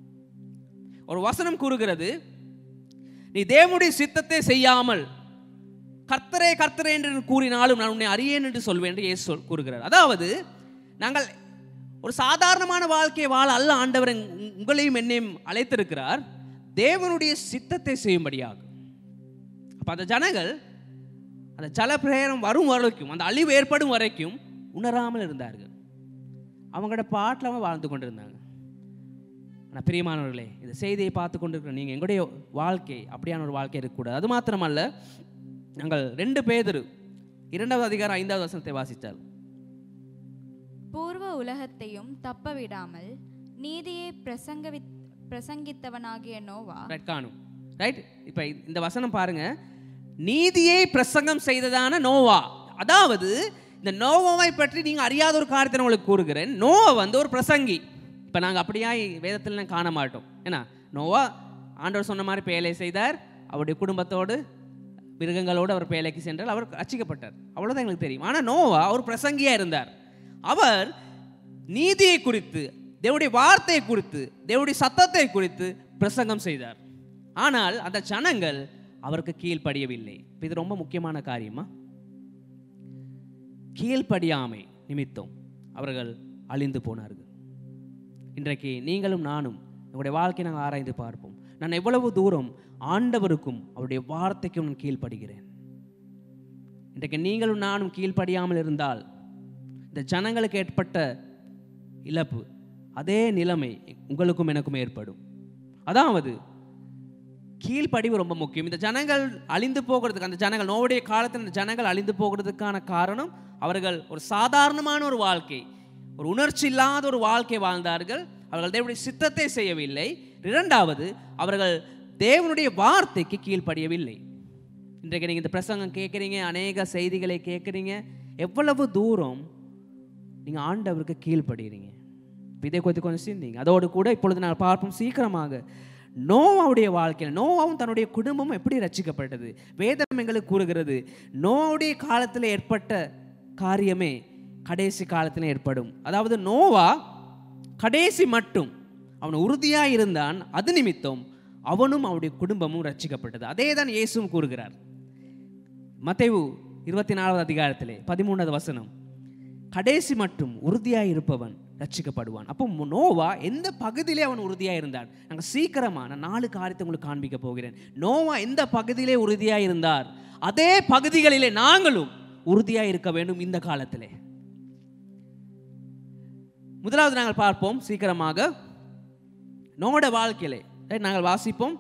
S6: ஒரு வசனம் கூறுகிறது நீ தேவனுடைய சித்தத்தை செய்யாமல் கர்த்தரே கர்த்தரே என்று கூறினாலும் நான் உன்னை அறியேன் என்று சொல்வேன் என்று இயேசு சொல் கூறுகிறார் அதாவது நாங்கள் ஒரு சாதாரணமான வாழ்க்கையை வாழ அல்ல ஆண்டவர் உங்- உங்களையும் என்னையும் அழைத்திருக்கிறார் தேவனுடைய சித்தத்தை செய்யும்படியாக அப்போ அந்த ஜனங்கள் அந்த ஜல பிரயாணம் வரும் வரைக்கும் அந்த அழிவு ஏற்படும் வரைக்கும் உணராமல் இருந்தார்கள் அவங்களோட பாட்டில் அவங்க வாழ்ந்து கொண்டிருந்தாங்க ஆனால் பிரியமானவர்களே இந்த செய்தியை பார்த்து கொண்டிருக்கிற நீங்கள் எங்களுடைய வாழ்க்கை அப்படியான ஒரு வாழ்க்கை இருக்கக்கூடாது அது மாத்திரமல்ல நாங்கள் ரெண்டு பேதரு இரண்டாவது அதிகாரம் ஐந்தாவது வசனத்தை வாசித்தால்
S5: பூர்வ உலகத்தையும் தப்ப விடாமல் நீதியை பிரசங்கவி பிரசங்கித்தவனாகிய நோவா
S6: ரைட் காணும் ரைட் இப்போ இந்த வசனம் பாருங்க நீதியை பிரசங்கம் செய்ததான நோவா அதாவது இந்த நோவாவை பற்றி நீங்கள் அறியாத ஒரு காரியத்தை நான் உங்களுக்கு கூறுகிறேன் நோவா வந்து ஒரு பிரசங்கி இப்போ நாங்கள் அப்படியா வேதத்தில் நான் காண மாட்டோம் ஏன்னா நோவா ஆண்டவர் சொன்ன மாதிரி பேலை செய்தார் அவருடைய குடும்பத்தோடு மிருகங்களோடு அவர் பேலைக்கு சென்றார் அவர் ரட்சிக்கப்பட்டார் அவ்வளோதான் எங்களுக்கு தெரியும் ஆனால் நோவா ஒரு பிரசங்கியாக இருந்தார் அவர் நீதியை குறித்து தேவனுடைய வார்த்தையை குறித்து தேவனுடைய சத்தத்தை குறித்து பிரசங்கம் செய்தார் ஆனால் அந்த ஜனங்கள் அவருக்கு கீழ்ப்படியவில்லை இப்ப இது ரொம்ப முக்கியமான காரியமா கீழ்ப்படியாமை நிமித்தம் அவர்கள் அழிந்து போனார்கள் இன்றைக்கு நீங்களும் நானும் நம்முடைய வாழ்க்கையை நாங்கள் ஆராய்ந்து பார்ப்போம் நான் எவ்வளவு தூரம் ஆண்டவருக்கும் அவருடைய வார்த்தைக்கும் நான் கீழ்ப்படுகிறேன் இன்றைக்கு நீங்களும் நானும் கீழ்ப்படியாமல் இருந்தால் இந்த ஜனங்களுக்கு ஏற்பட்ட இழப்பு அதே நிலைமை உங்களுக்கும் எனக்கும் ஏற்படும் அதாவது கீழ்ப்படிவு ரொம்ப முக்கியம் இந்த ஜனங்கள் அழிந்து போகிறதுக்கு அந்த ஜனங்கள் நோவுடைய காலத்தில் இந்த ஜனங்கள் அழிந்து போகிறதுக்கான காரணம் அவர்கள் ஒரு சாதாரணமான ஒரு வாழ்க்கை ஒரு உணர்ச்சி இல்லாத ஒரு வாழ்க்கை வாழ்ந்தார்கள் அவர்கள் தேவனுடைய சித்தத்தை செய்யவில்லை இரண்டாவது அவர்கள் தேவனுடைய வார்த்தைக்கு கீழ்ப்படியவில்லை இன்றைக்கு நீங்கள் இந்த பிரசங்கம் கேட்குறீங்க அநேக செய்திகளை கேட்குறீங்க எவ்வளவு தூரம் நீங்கள் ஆண்டவருக்கு கீழ்ப்படுகிறீங்க இதை கொஞ்சம் கொஞ்சம் சிந்திங்க அதோடு கூட இப்பொழுது நான் பார்ப்போம் சீக்கிரமாக நோவாவுடைய வாழ்க்கையில் நோவாவும் தன்னுடைய குடும்பமும் எப்படி ரட்சிக்கப்பட்டது வேதம் எங்களுக்கு கூறுகிறது நோவுடைய காலத்தில் ஏற்பட்ட காரியமே கடைசி காலத்தில் ஏற்படும் அதாவது நோவா கடைசி மட்டும் அவன் உறுதியாக இருந்தான் அது நிமித்தம் அவனும் அவனுடைய குடும்பமும் ரட்சிக்கப்பட்டது அதே தான் இயேசுவும் கூறுகிறார் மத்தேயு இருபத்தி நாலாவது அதிகாரத்திலே பதிமூணாவது வசனம் கடைசி மட்டும் உறுதியாக இருப்பவன் ரட்சிக்கப்படுவான் அப்போ நோவா எந்த பகுதியிலே அவன் உறுதியாக இருந்தான் நாங்கள் சீக்கிரமா நான் நாலு காரியத்தை உங்களுக்கு காண்பிக்க போகிறேன் நோவா எந்த பகுதியிலே உறுதியாக இருந்தார் அதே பகுதிகளிலே நாங்களும் உறுதியாக இருக்க வேண்டும் இந்த காலத்திலே முதலாவது நாங்கள் பார்ப்போம் சீக்கிரமாக நோட வாழ்க்கையிலே right, நாங்கள் வாசிப்போம்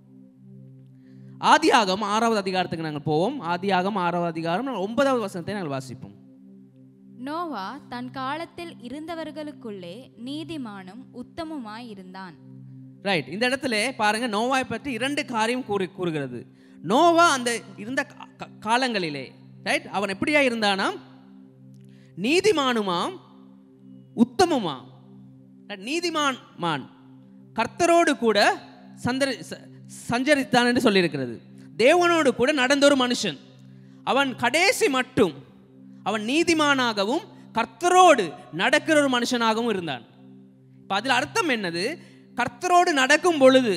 S6: ஆதியாகம் ஆறாவது அதிகாரத்துக்கு நாங்கள் போவோம் ஆதியாகம் ஆறாவது அதிகாரம் நாங்கள் ஒன்பதாவது வசனத்தை நாங்கள் வாசிப்போம்
S5: நோவா தன் காலத்தில் இருந்தவர்களுக்குள்ளே நீதிமானும் உத்தமுமாய் இருந்தான்
S6: ரைட் இந்த இடத்துல பாருங்க நோவாய் பற்றி இரண்டு காரியம் கூறு கூறுகிறது நோவா அந்த இருந்த கா- கா- காலங்களிலே ரைட் அவன் எப்படியா இருந்தானாம் நீதிமானுமாம் உத்தமுமாம் Right, நீதிமான் மான் கர்த்தரோடு கூட சந்தரி ச- சஞ்சரித்தான் என்று சொல்லியிருக்கிறது தேவனோடு கூட நடந்த ஒரு மனுஷன் அவன் கடைசி மட்டும் அவன் நீதிமானாகவும் கர்த்தரோடு நடக்கிற ஒரு மனுஷனாகவும் இருந்தான் இப்போ அதில் அர்த்தம் என்னது கர்த்தரோடு நடக்கும் பொழுது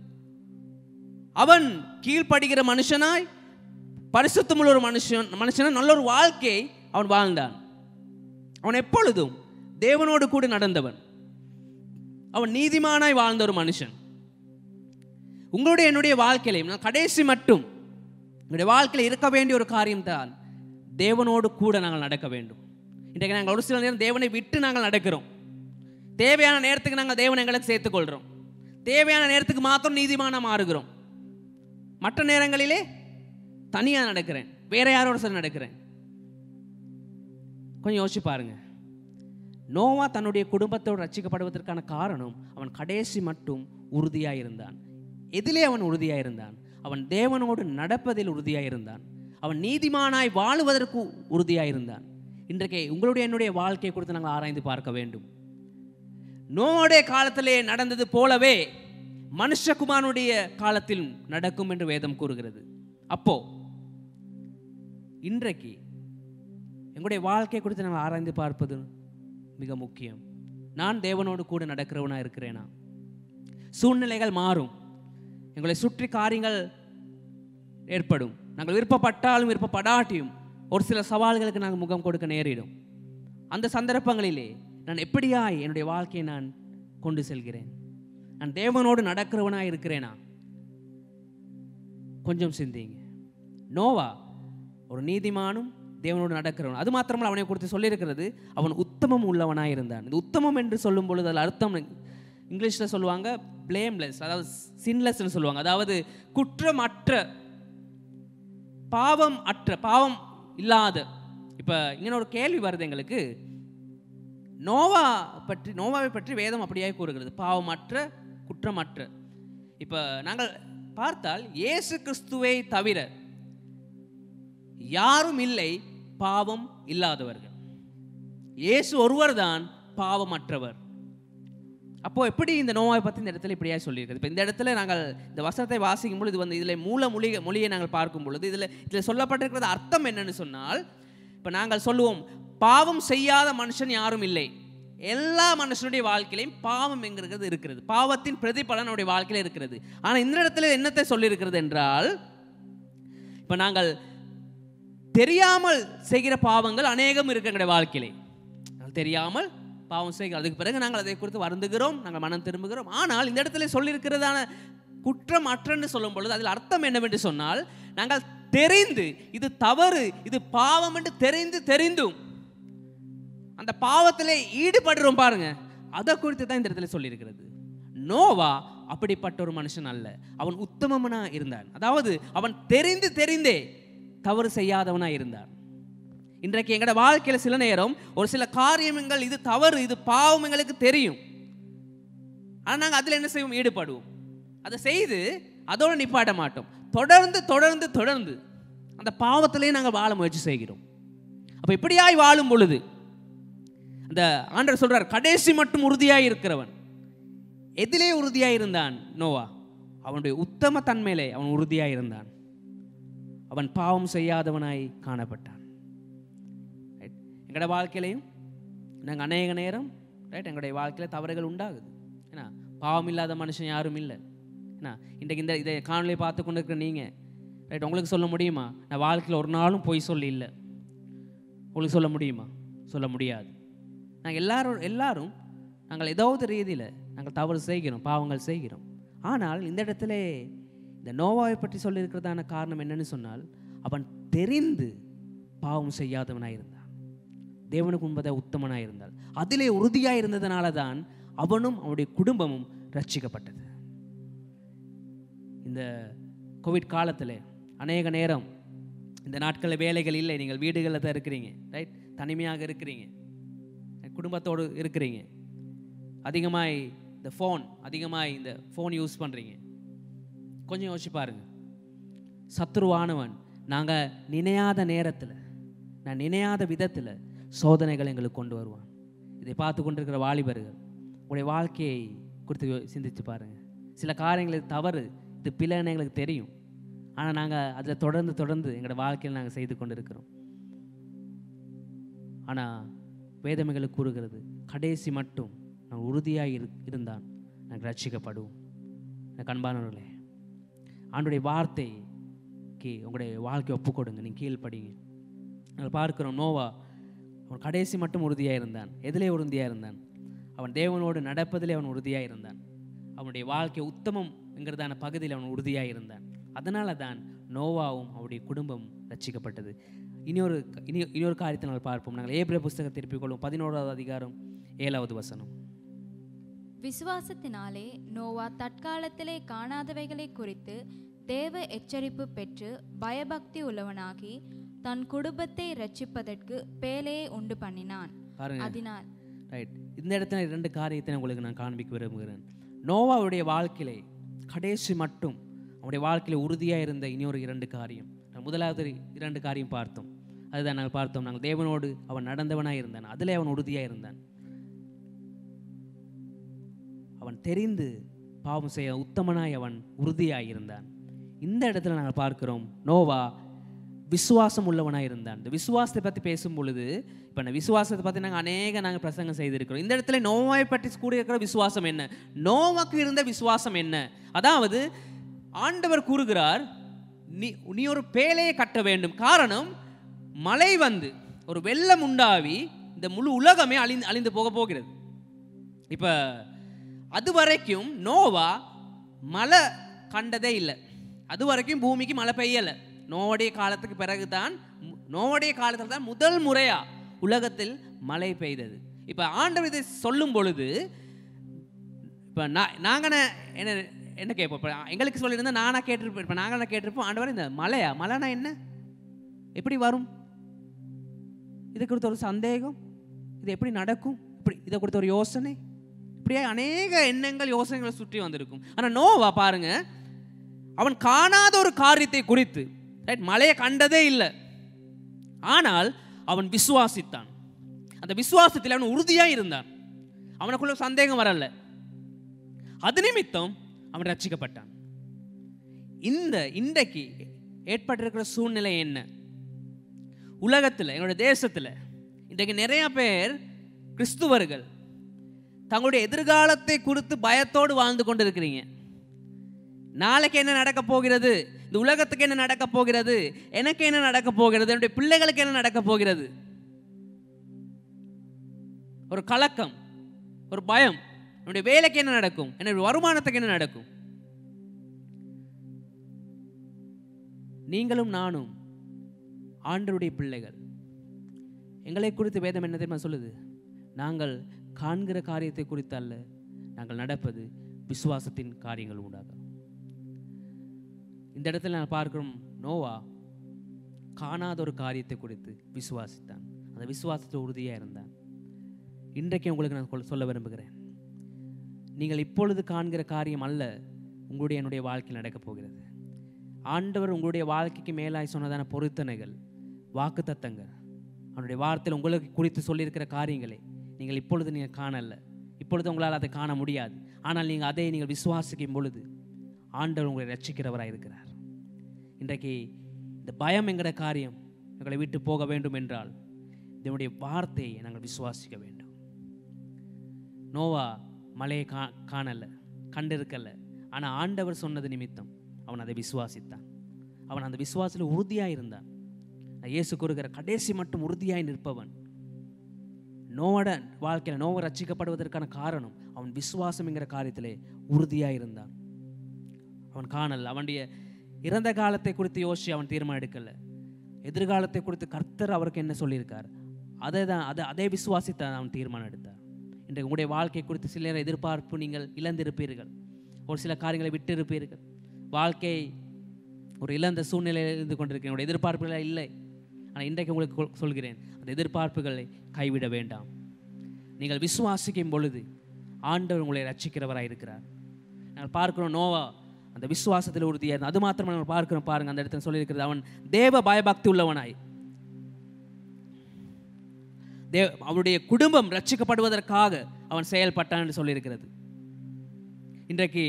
S6: அவன் கீழ்ப்படுகிற மனுஷனாய் பரிசுத்தமுள்ள ஒரு மனுஷன் மனுஷனாய் நல்ல ஒரு வாழ்க்கையை அவன் வாழ்ந்தான் அவன் எப்பொழுதும் தேவனோடு கூட நடந்தவன் அவன் நீதிமானாய் வாழ்ந்த ஒரு மனுஷன் உங்களுடைய என்னுடைய வாழ்க்கையிலையும் நான் கடைசி மட்டும் என்னுடைய வாழ்க்கையில் இருக்க வேண்டிய ஒரு காரியம்தான் தேவனோடு கூட நாங்கள் நடக்க வேண்டும் இன்றைக்கு நாங்கள் ஒரு சில நேரம் தேவனை விட்டு நாங்கள் நடக்கிறோம் தேவையான நேரத்துக்கு நாங்கள் தேவனை எங்களுக்கு சேர்த்துக்கொள்கிறோம் தேவையான நேரத்துக்கு மாத்திரம் நீதிமானா மாறுகிறோம் மற்ற நேரங்களிலே தனியாக நடக்கிறேன் வேற யாரோட சரி நடக்கிறேன் கொஞ்சம் யோசிச்சு பாருங்க நோவா தன்னுடைய குடும்பத்தோடு ரட்சிக்கப்படுவதற்கான காரணம் அவன் கடைசி மட்டும் உறுதியாக இருந்தான் எதிலே அவன் உறுதியாக இருந்தான் அவன் தேவனோடு நடப்பதில் உறுதியாக இருந்தான் அவன் நீதிமானாய் வாழுவதற்கு உறுதியாக இருந்தான் இன்றைக்கு உங்களுடைய என்னுடைய வாழ்க்கையை குறித்து நாங்கள் ஆராய்ந்து பார்க்க வேண்டும் நோவுடைய காலத்திலே நடந்தது போலவே மனுஷகுமாரனுடைய காலத்தில் நடக்கும் என்று வேதம் கூறுகிறது அப்போ இன்றைக்கு எங்களுடைய வாழ்க்கை குறித்து நாங்கள் ஆராய்ந்து பார்ப்பது மிக முக்கியம் நான் தேவனோடு கூட நடக்கிறவனா இருக்கிறேனா சூழ்நிலைகள் மாறும் எங்களை சுற்றி காரியங்கள் ஏற்படும் நாங்கள் விருப்பப்பட்டாலும் விருப்பப்படாட்டியும் ஒரு சில சவால்களுக்கு நாங்கள் முகம் கொடுக்க நேரிடும் அந்த சந்தர்ப்பங்களிலே நான் எப்படியாய் என்னுடைய வாழ்க்கையை நான் கொண்டு செல்கிறேன் நான் தேவனோடு நடக்கிறவனாய் இருக்கிறேனா கொஞ்சம் சிந்திங்க நோவா ஒரு நீதிமானும் தேவனோடு நடக்கிறவன் அது மாத்திரமல்ல அவனை குறித்து சொல்லியிருக்கிறது அவன் உத்தமம் உள்ளவனாய் இருந்தான் இது உத்தமம் என்று சொல்லும் பொழுது அதில் அர்த்தம் இங்கிலீஷில் சொல்லுவாங்க பிளேம்லெஸ் அதாவது சின்லெஸ்ன்னு சொல்லுவாங்க அதாவது குற்றமற்ற பாவம் அற்ற பாவம் இல்லாத இப்போ இங்கே ஒரு கேள்வி வருது எங்களுக்கு நோவா பற்றி நோவாவை பற்றி வேதம் அப்படியே கூறுகிறது பாவமற்ற குற்றமற்ற இப்போ நாங்கள் பார்த்தால் இயேசு கிறிஸ்துவை தவிர யாரும் இல்லை பாவம் இல்லாதவர்கள் இயேசு ஒருவர்தான் பாவமற்றவர் அப்போ எப்படி இந்த நோவை பற்றி இந்த இடத்துல இப்படியா சொல்லியிருக்குது இப்போ இந்த இடத்துல நாங்கள் இந்த வசனத்தை வாசிக்கும் பொழுது வந்து இதில் மூல மொழி மொழியை நாங்கள் பார்க்கும் பொழுது இதில் இதில் சொல்லப்பட்டிருக்கிறது அர்த்தம் என்னன்னு சொன்னால் இப்போ நாங்கள் சொல்லுவோம் பாவம் செய்யாத மனுஷன் யாரும் இல்லை எல்லா மனுஷனுடைய வாழ்க்கையிலையும் பாவம் என்கிறது இருக்கிறது பாவத்தின் பிரதிபலன் நம்முடைய வாழ்க்கையில் இருக்கிறது ஆனால் இந்த இடத்துல என்னத்தை சொல்லியிருக்கிறது என்றால் இப்போ நாங்கள் தெரியாமல் செய்கிற பாவங்கள் அநேகம் இருக்கு எங்களுடைய வாழ்க்கையிலே நாங்கள் தெரியாமல் பாவம் செய்கிறோம் அதுக்கு பிறகு நாங்கள் அதை குறித்து வருந்துகிறோம் நாங்கள் மனம் திரும்புகிறோம் ஆனால் இந்த இடத்துல சொல்லியிருக்கிறதான குற்றம் அற்றன்னு சொல்லும் பொழுது அதில் அர்த்தம் என்னவென்று சொன்னால் நாங்கள் தெரிந்து இது தவறு இது பாவம் என்று தெரிந்து தெரிந்தும் அந்த பாவத்திலே ஈடுபடுறோம் பாருங்க அதை குறித்து தான் இந்த இடத்துல சொல்லியிருக்கிறது நோவா அப்படிப்பட்ட ஒரு மனுஷன் அல்ல அவன் உத்தமமனா இருந்தான் அதாவது அவன் தெரிந்து தெரிந்தே தவறு செய்யாதவனா இருந்தான் இன்றைக்கு எங்களோட வாழ்க்கையில சில நேரம் ஒரு சில காரியங்கள் இது தவறு இது பாவம் எங்களுக்கு தெரியும் ஆனால் நாங்கள் அதில் என்ன செய்வோம் ஈடுபடுவோம் அதை செய்து அதோடு நிப்பாட்ட மாட்டோம் தொடர்ந்து தொடர்ந்து தொடர்ந்து அந்த பாவத்திலே நாங்கள் வாழ முயற்சி செய்கிறோம் அப்போ இப்படியாய் வாழும் பொழுது அந்த ஆண்டவர் சொல்றார் கடைசி மட்டும் உறுதியாய் இருக்கிறவன் எதிலே உறுதியாய் இருந்தான் நோவா அவனுடைய உத்தம தன்மையிலே அவன் உறுதியாய் இருந்தான் அவன் பாவம் செய்யாதவனாய் காணப்பட்டான் ரைட் எங்களோட வாழ்க்கையிலையும் நாங்கள் அநேக நேரம் ரைட் எங்களுடைய வாழ்க்கையில் தவறுகள் உண்டாகுது ஏன்னா பாவம் இல்லாத மனுஷன் யாரும் இல்லை ஏன்னா இன்றைக்கு இந்த இதை காணொலியை பார்த்து கொண்டு இருக்கிற நீங்கள் ரைட் உங்களுக்கு சொல்ல முடியுமா நான் வாழ்க்கையில் ஒரு நாளும் பொய் சொல்லி இல்லை உங்களுக்கு சொல்ல முடியுமா சொல்ல முடியாது நாங்கள் எல்லாரும் எல்லாரும் நாங்கள் ஏதாவது ரீதியில் நாங்கள் தவறு செய்கிறோம் பாவங்கள் செய்கிறோம் ஆனால் இந்த இடத்துல இந்த நோவாவை பற்றி சொல்லியிருக்கிறதான காரணம் என்னன்னு சொன்னால் அவன் தெரிந்து பாவம் செய்யாதவனாக இருந்தான் தேவனுக்கு முன்பதை உத்தமனாக இருந்தால் அதிலே உறுதியாக இருந்ததுனால தான் அவனும் அவனுடைய குடும்பமும் ரட்சிக்கப்பட்டது இந்த கோவிட் காலத்தில் அநேக நேரம் இந்த நாட்களில் வேலைகள் இல்லை நீங்கள் வீடுகளில் தான் இருக்கிறீங்க ரைட் தனிமையாக இருக்கிறீங்க குடும்பத்தோடு இருக்கிறீங்க அதிகமாய் இந்த ஃபோன் அதிகமாய் இந்த ஃபோன் யூஸ் பண்ணுறீங்க கொஞ்சம் யோசிச்சு பாருங்க சத்ருவானவன் நாங்கள் நினையாத நேரத்தில் நான் நினையாத விதத்தில் சோதனைகள் எங்களுக்கு கொண்டு வருவான் இதை பார்த்து கொண்டிருக்கிற வாலிபர்கள் உங்களுடைய வாழ்க்கையை குறித்து யோ- சிந்திச்சு பாருங்க சில காரியங்கள் இது தவறு இது பிள்ளைன்னு எங்களுக்கு தெரியும் ஆனால் நாங்கள் அதில் தொடர்ந்து தொடர்ந்து எங்களோட வாழ்க்கையில் நாங்கள் செய்து கொண்டு இருக்கிறோம் ஆனால் வேதமைகளுக்கு கூறுகிறது கடைசி மட்டும் நான் உறுதியாக இரு இருந்தான் நாங்கள் ரட்சிக்கப்படுவோம் எனக்கு அன்பானவர்களே ஆண்டுடைய வார்த்தைக்கு உங்களுடைய வாழ்க்கையை ஒப்புக் கொடுங்க நீங்கள் கீழ்ப்படிங்க நாங்கள் பார்க்கிறோம் நோவா அவன் கடைசி மட்டும் உறுதியாக இருந்தான் எதிலே உறுதியாக இருந்தான் அவன் தேவனோடு நடப்பதிலே அவன் உறுதியாக இருந்தான் அவனுடைய வாழ்க்கை உத்தமம் என்கிறதான பகுதியில் அவன் உறுதியாக இருந்தான் அதனால தான் நோவாவும் அவருடைய குடும்பம் ரட்சிக்கப்பட்டது இனியொரு இனி இன்னொரு காரியத்தை நாங்கள் பார்ப்போம் நாங்கள் ஏப்ரல் புஸ்தகம் திருப்பிக் கொள்வோம் பதினோராவது அதிகாரம் ஏழாவது வசனம்
S5: விசுவாசத்தினாலே நோவா தற்காலத்திலே காணாதவைகளை குறித்து தேவ எச்சரிப்பு பெற்று பயபக்தி உள்ளவனாகி தன் குடும்பத்தை ரட்சிப்பதற்கு பேலையை உண்டு பண்ணினான்
S6: பாருங்க
S5: அதனால்
S6: ரைட் இந்த இடத்துல இரண்டு காரியத்தை உங்களுக்கு நான் காண்பிக்க விரும்புகிறேன் நோவாவுடைய வாழ்க்கையிலே கடைசி மட்டும் அவனுடைய வாழ்க்கையில் உறுதியாக இருந்த இனியொரு இரண்டு காரியம் நான் முதலாவது இரண்டு காரியம் பார்த்தோம் அதுதான் நாங்கள் பார்த்தோம் நாங்கள் தேவனோடு அவன் நடந்தவனாக இருந்தான் அதிலே அவன் உறுதியாக இருந்தான் அவன் தெரிந்து பாவம் செய்ய உத்தமனாய் அவன் உறுதியாய் இருந்தான் இந்த இடத்துல நாங்கள் பார்க்கிறோம் நோவா விசுவாசம் உள்ளவனாய் இருந்தான் இந்த விசுவாசத்தை பற்றி பேசும் பொழுது இப்போ இந்த விசுவாசத்தை பற்றி நாங்கள் அநேக நாங்கள் பிரசங்கம் செய்திருக்கிறோம் இந்த இடத்துல நோவாவை பற்றி கூட இருக்கிற விசுவாசம் என்ன நோவாக்கு இருந்த விசுவாசம் என்ன அதாவது ஆண்டவர் கூறுகிறார் நீ நீ ஒரு பேழையை கட்ட வேண்டும் காரணம் மழை வந்து ஒரு வெள்ளம் உண்டாவி இந்த முழு உலகமே அழிந்து அழிந்து போக போகிறது இப்போ அது வரைக்கும் நோவா மழை கண்டதே இல்லை அது வரைக்கும் பூமிக்கு மழை பெய்யலை நோவுடைய காலத்துக்கு பிறகு தான் நோவுடைய காலத்தில் தான் முதல் முறையா உலகத்தில் மழை பெய்தது இப்போ ஆண்டவர் இதை சொல்லும் பொழுது இப்போ நான் நாங்கள் என்ன என்ன கேட்போம் இப்போ எங்களுக்கு சொல்லியிருந்தா நானா கேட்டிருப்பேன் இப்போ நாங்கள் கேட்டிருப்போம் ஆண்டவர் இந்த மழையா மழைனா என்ன எப்படி வரும் இது குறித்த ஒரு சந்தேகம் இது எப்படி நடக்கும் இப்படி இதை குறித்த ஒரு யோசனை இப்படியே அநேக எண்ணங்கள் யோசனைகளை சுற்றி வந்திருக்கும் ஆனால் நோவா பாருங்க அவன் காணாத ஒரு காரியத்தை குறித்து ரைட் மலையை கண்டதே இல்லை ஆனால் அவன் விசுவாசித்தான் அந்த விசுவாசத்தில் அவன் உறுதியாக இருந்தான் அவனுக்குள்ள சந்தேகம் வரல அது நிமித்தம் அவன் ரட்சிக்கப்பட்டான் இந்த இன்றைக்கு ஏற்பட்டிருக்கிற சூழ்நிலை என்ன உலகத்தில் என்னோட தேசத்தில் இன்றைக்கு நிறைய பேர் கிறிஸ்துவர்கள் தங்களுடைய எதிர்காலத்தை குறித்து பயத்தோடு வாழ்ந்து கொண்டு இருக்கிறீங்க நாளைக்கு என்ன நடக்க போகிறது இந்த உலகத்துக்கு என்ன நடக்க போகிறது எனக்கு என்ன நடக்க போகிறது என்னுடைய பிள்ளைகளுக்கு என்ன நடக்க போகிறது ஒரு கலக்கம் ஒரு பயம் என்னுடைய வேலைக்கு என்ன நடக்கும் என்னுடைய வருமானத்துக்கு என்ன நடக்கும் நீங்களும் நானும் ஆண்டருடைய பிள்ளைகள் எங்களை குறித்து வேதம் என்ன தெரியுமா சொல்லுது நாங்கள் காண்கிற காரியத்தை குறித்து அல்ல நாங்கள் நடப்பது விசுவாசத்தின் காரியங்கள் உண்டாக இந்த இடத்துல நான் பார்க்கிறோம் நோவா காணாத ஒரு காரியத்தை குறித்து விசுவாசித்தான் அந்த விசுவாசத்தில் உறுதியாக இருந்தான் இன்றைக்கு உங்களுக்கு நான் கொல்~ சொல்ல விரும்புகிறேன் நீங்கள் இப்பொழுது காண்கிற காரியம் அல்ல உங்களுடைய என்னுடைய வாழ்க்கையில் நடக்கப் போகிறது ஆண்டவர் உங்களுடைய வாழ்க்கைக்கு மேலாய் சொன்னதான பொருத்தனைகள் வாக்குத்தத்தங்கள் அவனுடைய வார்த்தையில் உங்களுக்கு குறித்து சொல்லியிருக்கிற காரியங்களை நீங்கள் இப்பொழுது நீங்கள் காணல இப்பொழுது உங்களால் அதை காண முடியாது ஆனால் நீங்கள் அதை நீங்கள் விசுவாசிக்கும் பொழுது ஆண்டவர் உங்களை ரட்சிக்கிறவராக இருக்கிறார் இன்றைக்கு இந்த பயம் என்கிற காரியம் எங்களை விட்டு போக வேண்டும் என்றால் இதனுடைய வார்த்தையை நாங்கள் விசுவாசிக்க வேண்டும் நோவா மலையை கா காணல கண்டிருக்கல ஆனால் ஆண்டவர் சொன்னது நிமித்தம் அவன் அதை விசுவாசித்தான் அவன் அந்த விசுவாசத்தில் உறுதியாக இருந்தான் நான் இயேசு கூறுகிற கடைசி மட்டும் உறுதியாய் நிற்பவன் நோவோட வாழ்க்கையில் நோவை ரட்சிக்கப்படுவதற்கான காரணம் அவன் விசுவாசம் என்கிற காரியத்திலே உறுதியாக இருந்தான் அவன் காணல் அவனுடைய இறந்த காலத்தை குறித்து யோசிச்சு அவன் தீர்மானம் எடுக்கல எதிர்காலத்தை குறித்து கர்த்தர் அவருக்கு என்ன சொல்லியிருக்கார் அதை தான் அதை அதே விசுவாசித்தான் அவன் தீர்மானம் எடுத்தார் இன்றைக்கு உங்களுடைய வாழ்க்கை குறித்து சிலர் எதிர்பார்ப்பு நீங்கள் இழந்திருப்பீர்கள் ஒரு சில காரியங்களை விட்டு இருப்பீர்கள் வாழ்க்கை ஒரு இழந்த சூழ்நிலையில் இருந்து கொண்டிருக்கிறேன் என்னுடைய எதிர்பார்ப்புகள் இல்லை ஆனால் இன்றைக்கு உங்களுக்கு கொல்- சொல்கிறேன் அந்த எதிர்பார்ப்புகளை கைவிட வேண்டாம் நீங்கள் விசுவாசிக்கும் பொழுது ஆண்டவர் உங்களை ரட்சிக்கிறவராக இருக்கிறார் நாங்கள் பார்க்கிறோம் நோவா அந்த விசுவாசத்தில் உறுதியாக இருந்தான். அது மாத்திரம் நாங்கள் பார்க்கிறோம் பாருங்க அந்த இடத்துல சொல்லியிருக்கிறது அவன் தேவ பயபக்தி உள்ளவனாய் தேவ அவனுடைய குடும்பம் ரட்சிக்கப்படுவதற்காக அவன் செயல்பட்டான் என்று சொல்லியிருக்கிறது இன்றைக்கு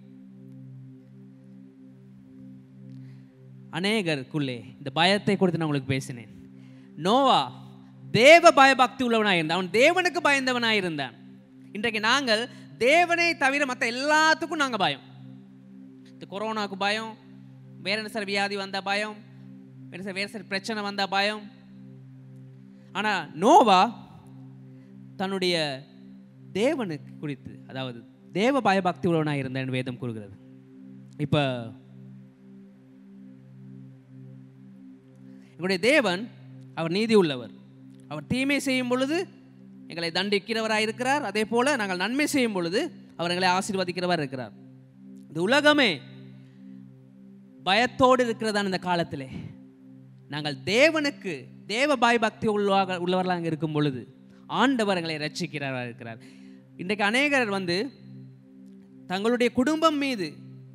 S6: அநேகருக்குள்ளே இந்த பயத்தை குறித்து நான் உங்களுக்கு பேசினேன் நோவா தேவ பயபக்தி உள்ளவனாக இருந்தான் அவன் தேவனுக்கு பயந்தவனாக இருந்தான் இன்றைக்கு நாங்கள் தேவனை தவிர மற்ற எல்லாத்துக்கும் நாங்கள் பயம் இந்த கொரோனாவுக்கு பயம் வேற என்ன சார் வியாதி வந்த பயம் வேற சார் வேற சார் பிரச்சனை வந்த பயம் ஆனால் நோவா தன்னுடைய தேவனுக்கு குறித்து அதாவது தேவ பயபக்தி உள்ளவனாக இருந்தான் வேதம் கூறுகிறது இப்போ எங்களுடைய தேவன் அவர் நீதி உள்ளவர் அவர் தீமை செய்யும் பொழுது எங்களை தண்டிக்கிறவராக இருக்கிறார் அதே போல நாங்கள் நன்மை செய்யும் பொழுது அவர் எங்களை ஆசீர்வதிக்கிறவர் இருக்கிறார் இந்த உலகமே பயத்தோடு இருக்கிறதான இந்த காலத்திலே நாங்கள் தேவனுக்கு தேவ பயபக்தி உள்ளவாக உள்ளவர்களாக இருக்கும் பொழுது ஆண்டவர் எங்களை ரட்சிக்கிறவராக இருக்கிறார் இன்றைக்கு அநேகர் வந்து தங்களுடைய குடும்பம் மீது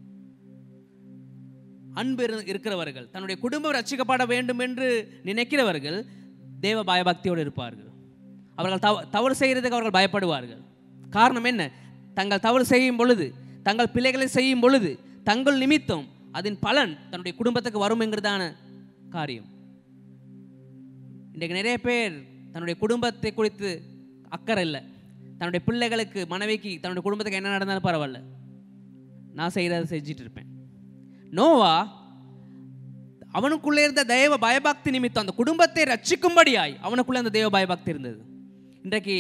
S6: அன்பு இரு- இருக்கிறவர்கள் தன்னுடைய குடும்பம் ரட்சிக்கப்பட வேண்டும் என்று நினைக்கிறவர்கள் தேவ பயபக்தியோடு இருப்பார்கள் அவர்கள் தவ தவறு செய்கிறதுக்கு அவர்கள் பயப்படுவார்கள் காரணம் என்ன தங்கள் தவறு செய்யும் பொழுது தங்கள் பிள்ளைகளை செய்யும் பொழுது தங்கள் நிமித்தம் அதன் பலன் தன்னுடைய குடும்பத்துக்கு வரும் என்கிறதான காரியம் இன்றைக்கு நிறைய பேர் தன்னுடைய குடும்பத்தை குறித்து அக்கறை இல்லை தன்னுடைய பிள்ளைகளுக்கு மனைவிக்கு தன்னுடைய குடும்பத்துக்கு என்ன நடந்தாலும் பரவாயில்ல நான் செய்கிறத செஞ்சிட்டு இருப்பேன் நோவா அவனுக்குள்ளே இருந்த தெய்வ பயபக்தி நிமித்தம் அந்த குடும்பத்தை ரட்சிக்கும்படியாய் அவனுக்குள்ளே அந்த தெய்வ பயபக்தி இருந்தது இன்றைக்கு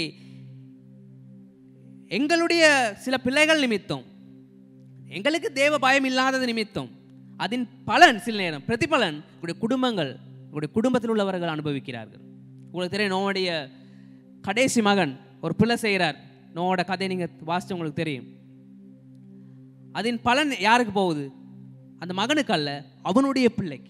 S6: எங்களுடைய சில பிள்ளைகள் நிமித்தம் எங்களுக்கு தேவ பயம் இல்லாதது நிமித்தம் அதன் பலன் சில நேரம் பிரதிபலன் உங்களுடைய குடும்பங்கள் உங்களுடைய குடும்பத்தில் உள்ளவர்கள் அனுபவிக்கிறார்கள் உங்களுக்கு தெரியும் நோவுடைய கடைசி மகன் ஒரு பிள்ளை செய்கிறார் நோவோட கதை நீங்கள் வாசிச்சு உங்களுக்கு தெரியும் அதன் பலன் யாருக்கு போகுது அந்த மகனுக்கு அல்ல அவனுடைய பிள்ளைக்கு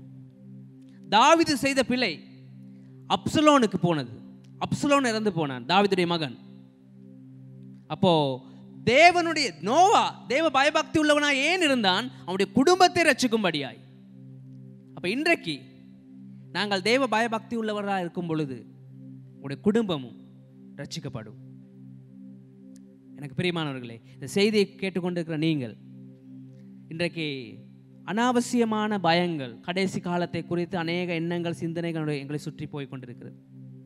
S6: தாவீது செய்த பிள்ளை அப்சலோனுக்கு போனது அப்சலோன் இறந்து போனான் தாவீதுடைய மகன் அப்போ தேவனுடைய நோவா தேவ பயபக்தி உள்ளவனா ஏன் இருந்தான் அவனுடைய குடும்பத்தை ரட்சிக்கும்படியாய் அப்ப இன்றைக்கு நாங்கள் தேவ பயபக்தி உள்ளவராக இருக்கும் பொழுது உங்களுடைய குடும்பமும் ரட்சிக்கப்படும் எனக்கு பிரியமானவர்களே இந்த செய்தியை கேட்டுக்கொண்டிருக்கிற நீங்கள் இன்றைக்கு அனாவசியமான பயங்கள் கடைசி காலத்தை குறித்து அநேக எண்ணங்கள் சிந்தனைகள் எங்களை சுற்றி போய் கொண்டிருக்கிறது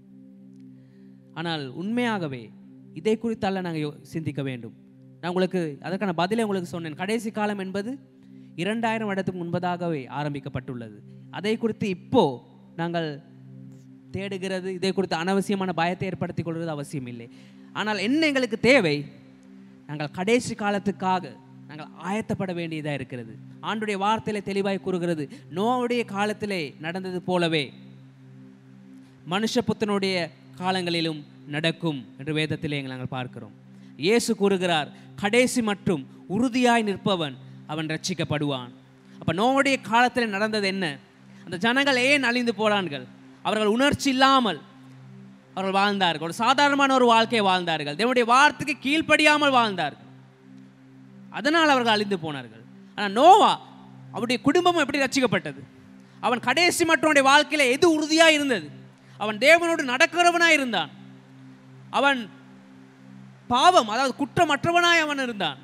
S6: ஆனால் உண்மையாகவே இதை குறித்தல்ல நாங்கள் சிந்திக்க வேண்டும் நான் உங்களுக்கு அதற்கான பதிலை உங்களுக்கு சொன்னேன் கடைசி காலம் என்பது இரண்டாயிரம் வருடத்துக்கு முன்பதாகவே ஆரம்பிக்கப்பட்டுள்ளது அதை குறித்து இப்போ நாங்கள் தேடுகிறது இதை குறித்து அனாவசியமான பயத்தை ஏற்படுத்திக் கொள்வது அவசியம் இல்லை ஆனால் என்ன எங்களுக்கு தேவை நாங்கள் கடைசி காலத்துக்காக நாங்கள் ஆயத்தப்பட வேண்டியதாக இருக்கிறது ஆண்டுடைய வார்த்தையிலே தெளிவாய் கூறுகிறது நோவுடைய காலத்திலே நடந்தது போலவே மனுஷபுத்தனுடைய காலங்களிலும் நடக்கும் என்று வேதத்திலே எங்கள் நாங்கள் பார்க்கிறோம் இயேசு கூறுகிறார் கடைசி மற்றும் உறுதியாய் நிற்பவன் அவன் ரட்சிக்கப்படுவான் அப்போ நோவுடைய காலத்தில் நடந்தது என்ன அந்த ஜனங்கள் ஏன் அழிந்து போனார்கள் அவர்கள் உணர்ச்சி இல்லாமல் அவர்கள் வாழ்ந்தார்கள் ஒரு சாதாரணமான ஒரு வாழ்க்கையை வாழ்ந்தார்கள் தேவனுடைய வார்த்தைக்கு கீழ்ப்படியாமல் வாழ்ந்தார்கள் அதனால் அவர்கள் அழிந்து போனார்கள் ஆனால் நோவா அவருடைய குடும்பம் எப்படி ரட்சிக்கப்பட்டது அவன் கடைசி மற்றவனுடைய வாழ்க்கையில் எது உறுதியாக இருந்தது அவன் தேவனோடு நடக்கிறவனாய் இருந்தான் அவன் பாவம் அதாவது குற்றமற்றவனாய் அவன் இருந்தான்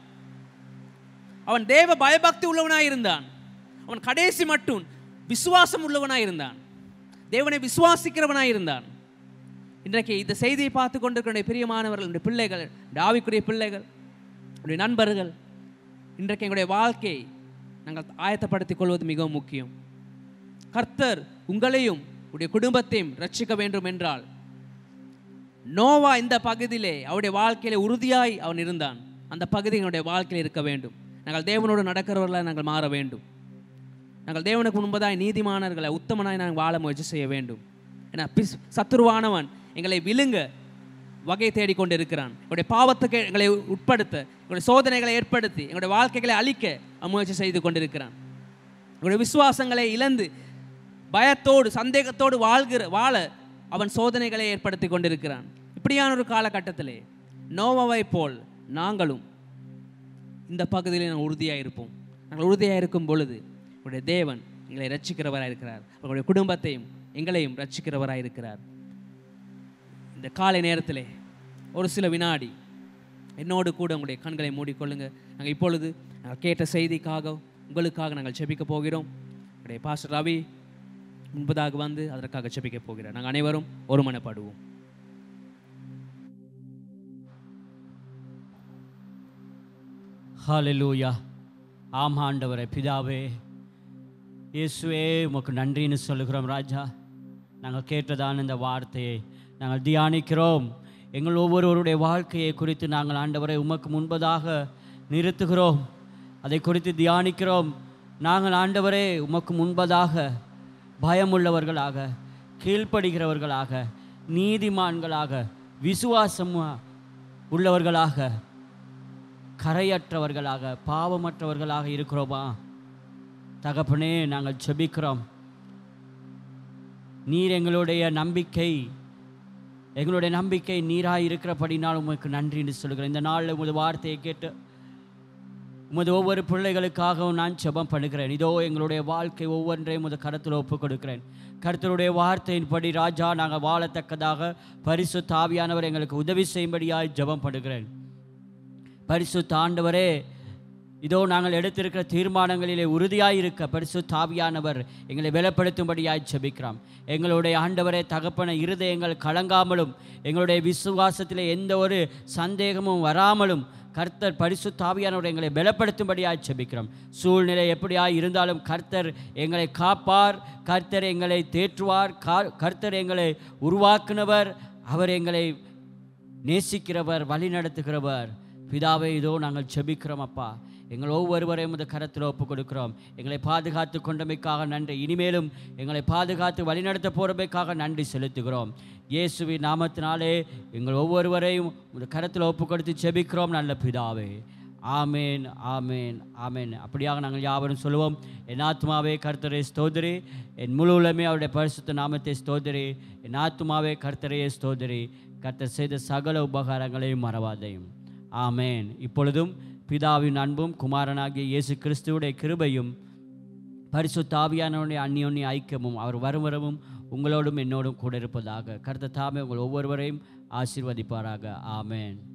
S6: அவன் தேவ பயபக்தி உள்ளவனாய் இருந்தான் அவன் கடைசி மட்டும் விசுவாசம் உள்ளவனாய் இருந்தான் தேவனை விசுவாசிக்கிறவனாய் இருந்தான் இன்றைக்கு இந்த செய்தியை பார்த்து கொண்டிருக்கிற பிரியமானவர்கள் என்னுடைய பிள்ளைகள் என்னுடைய ஆவிக்குரிய பிள்ளைகள் என்னுடைய நண்பர்கள் இன்றைக்கு எங்களுடைய வாழ்க்கையை நாங்கள் ஆயத்தப்படுத்திக் கொள்வது மிகவும் முக்கியம் கர்த்தர் உங்களையும் உடைய குடும்பத்தையும் ரட்சிக்க வேண்டும் என்றால் நோவா இந்த பகுதியிலே அவருடைய வாழ்க்கையிலே உறுதியாய் அவன் இருந்தான் அந்த பகுதி எங்களுடைய வாழ்க்கையில் இருக்க வேண்டும் நாங்கள் தேவனோடு நடக்கிறவர்களாக நாங்கள் மாற வேண்டும் நாங்கள் தேவனுக்கு முன்பதாய் நீதிமானர்களை உத்தமனாய் நாங்கள் வாழ முயற்சி செய்ய வேண்டும் ஏன்னா பிஸ் சத்துருவானவன் எங்களை விழுங்க வகை தேடிக்கொண்டு இருக்கிறான் எங்களுடைய பாவத்துக்கு எங்களை உட்படுத்த எங்களுடைய சோதனைகளை ஏற்படுத்தி எங்களுடைய வாழ்க்கைகளை அழிக்க அவன் முயற்சி செய்து கொண்டிருக்கிறான் எங்களுடைய விசுவாசங்களை இழந்து பயத்தோடு சந்தேகத்தோடு வாழ்கிற வாழ அவன் சோதனைகளை ஏற்படுத்தி கொண்டிருக்கிறான் இப்படியான ஒரு காலகட்டத்திலே நோவாவை போல் நாங்களும் இந்த பகுதியில் நாங்கள் உறுதியாக இருப்போம் நாங்கள் உறுதியாக இருக்கும் பொழுது உங்களுடைய தேவன் எங்களை ரட்சிக்கிறவராக இருக்கிறார் அவர்களுடைய குடும்பத்தையும் எங்களையும் ரட்சிக்கிறவராக இருக்கிறார் இந்த காலை நேரத்திலே ஒரு சில வினாடி என்னோடு கூட உங்களுடைய கண்களை மூடிக்கொள்ளுங்க நாங்கள் இப்பொழுது நாங்கள் கேட்ட செய்திக்காக உங்களுக்காக நாங்கள் செபிக்க போகிறோம் உடைய பாஸ்டர் ரவி முன்பதாக வந்து அதற்காக செபிக்க போகிறார் நாங்கள் அனைவரும் ஒருமனப்படுவோம்
S3: ஹalleluya ஆம் ஆண்டவரே பிதாவே இயேசுவே உமக்கு நன்றின்னு சொல்லுகிறோம் ராஜா நாங்கள் கேட்டதான இந்த வார்த்தையை நாங்கள் தியானிக்கிறோம் எங்கள் ஒவ்வொருவருடைய வாழ்க்கையை குறித்து நாங்கள் ஆண்டவரை உமக்கு முன்பதாக நிறுத்துகிறோம் அதை குறித்து தியானிக்கிறோம் நாங்கள் ஆண்டவரே உமக்கு முன்பதாக பயமுள்ளவர்களாக கீழ்ப்படுகிறவர்களாக நீதிமான்களாக விசுவாசமா உள்ளவர்களாக கரையற்றவர்களாக பாவமற்றவர்களாக இருக்கிறோமா தகப்பனே நாங்கள் செபிக்கிறோம் நீர் எங்களுடைய நம்பிக்கை எங்களுடைய நம்பிக்கை நீராக இருக்கிறபடினால் உமக்கு நன்றி என்று சொல்கிறேன் இந்த நாளில் உமது வார்த்தையை கேட்டு உமது ஒவ்வொரு பிள்ளைகளுக்காகவும் நான் ஜெபம் பண்ணுகிறேன் இதோ எங்களுடைய வாழ்க்கை ஒவ்வொன்றையும் உமது கருத்தில் ஒப்புக் கொடுக்கிறேன் கருத்தருடைய வார்த்தையின்படி ராஜா நாங்கள் வாழத்தக்கதாக பரிசு தாவியானவர் எங்களுக்கு உதவி செய்யும்படியாய் ஜெபம் பண்ணுகிறேன் பரிசு ஆண்டவரே இதோ நாங்கள் எடுத்திருக்கிற தீர்மானங்களிலே உறுதியாய் இருக்க பரிசு தாவியானவர் எங்களை பலப்படுத்தும்படியாய் ஜெபிக்கிறோம் எங்களுடைய ஆண்டவரே தகப்பன இருதயங்கள் கலங்காமலும் எங்களுடைய விசுவாசத்திலே எந்த ஒரு சந்தேகமும் வராமலும் கர்த்தர் பரிசு தாவியானவர் எங்களை பலப்படுத்தும்படியாய் ஜெபிக்கிறோம் சூழ்நிலை எப்படியாய் இருந்தாலும் கர்த்தர் எங்களை காப்பார் கர்த்தர் எங்களை தேற்றுவார் கா- கர்த்தர் எங்களை உருவாக்குனவர் அவர் எங்களை நேசிக்கிறவர் வழி நடத்துகிறவர் பிதாவே இதோ நாங்கள் செபிக்கிறோம் அப்பா எங்கள் ஒவ்வொருவரையும் இந்த கரத்தில் ஒப்புக் கொடுக்கிறோம் எங்களை பாதுகாத்து கொண்டமைக்காக நன்றி இனிமேலும் எங்களை பாதுகாத்து வழிநடத்த போகிறமைக்காக நன்றி செலுத்துகிறோம் இயேசுவின் நாமத்தினாலே எங்கள் ஒவ்வொருவரையும் இந்த கரத்தில் ஒப்புக் கொடுத்து செபிக்கிறோம் நல்ல பிதாவே ஆமேன் ஆமேன் ஆமேன் அப்படியாக நாங்கள் யாவரும் சொல்லுவோம் என் ஆத்மாவே கர்த்தரை ஸ்தோதிரி என் முழு உலமே அவருடைய பரிசுத்த நாமத்தை ஸ்தோதிரி என் ஆத்மாவே கர்த்தரையே ஸ்தோதிரி கர்த்தர் செய்த சகல உபகாரங்களையும் மறவாதையும் ஆமேன் இப்பொழுதும் பிதாவின் அன்பும் குமாரனாகிய இயேசு கிறிஸ்துவுடைய கிருபையும் பரிசுத்த ஆவியானவருடைய அந்நியோன்ய ஐக்கியமும் அவர் வரும் வரவும் உங்களோடும் என்னோடும் கூட இருப்பதாக கர்த்தர் தாமே உங்கள் ஒவ்வொருவரையும் ஆசீர்வதிப்பாராக ஆமேன்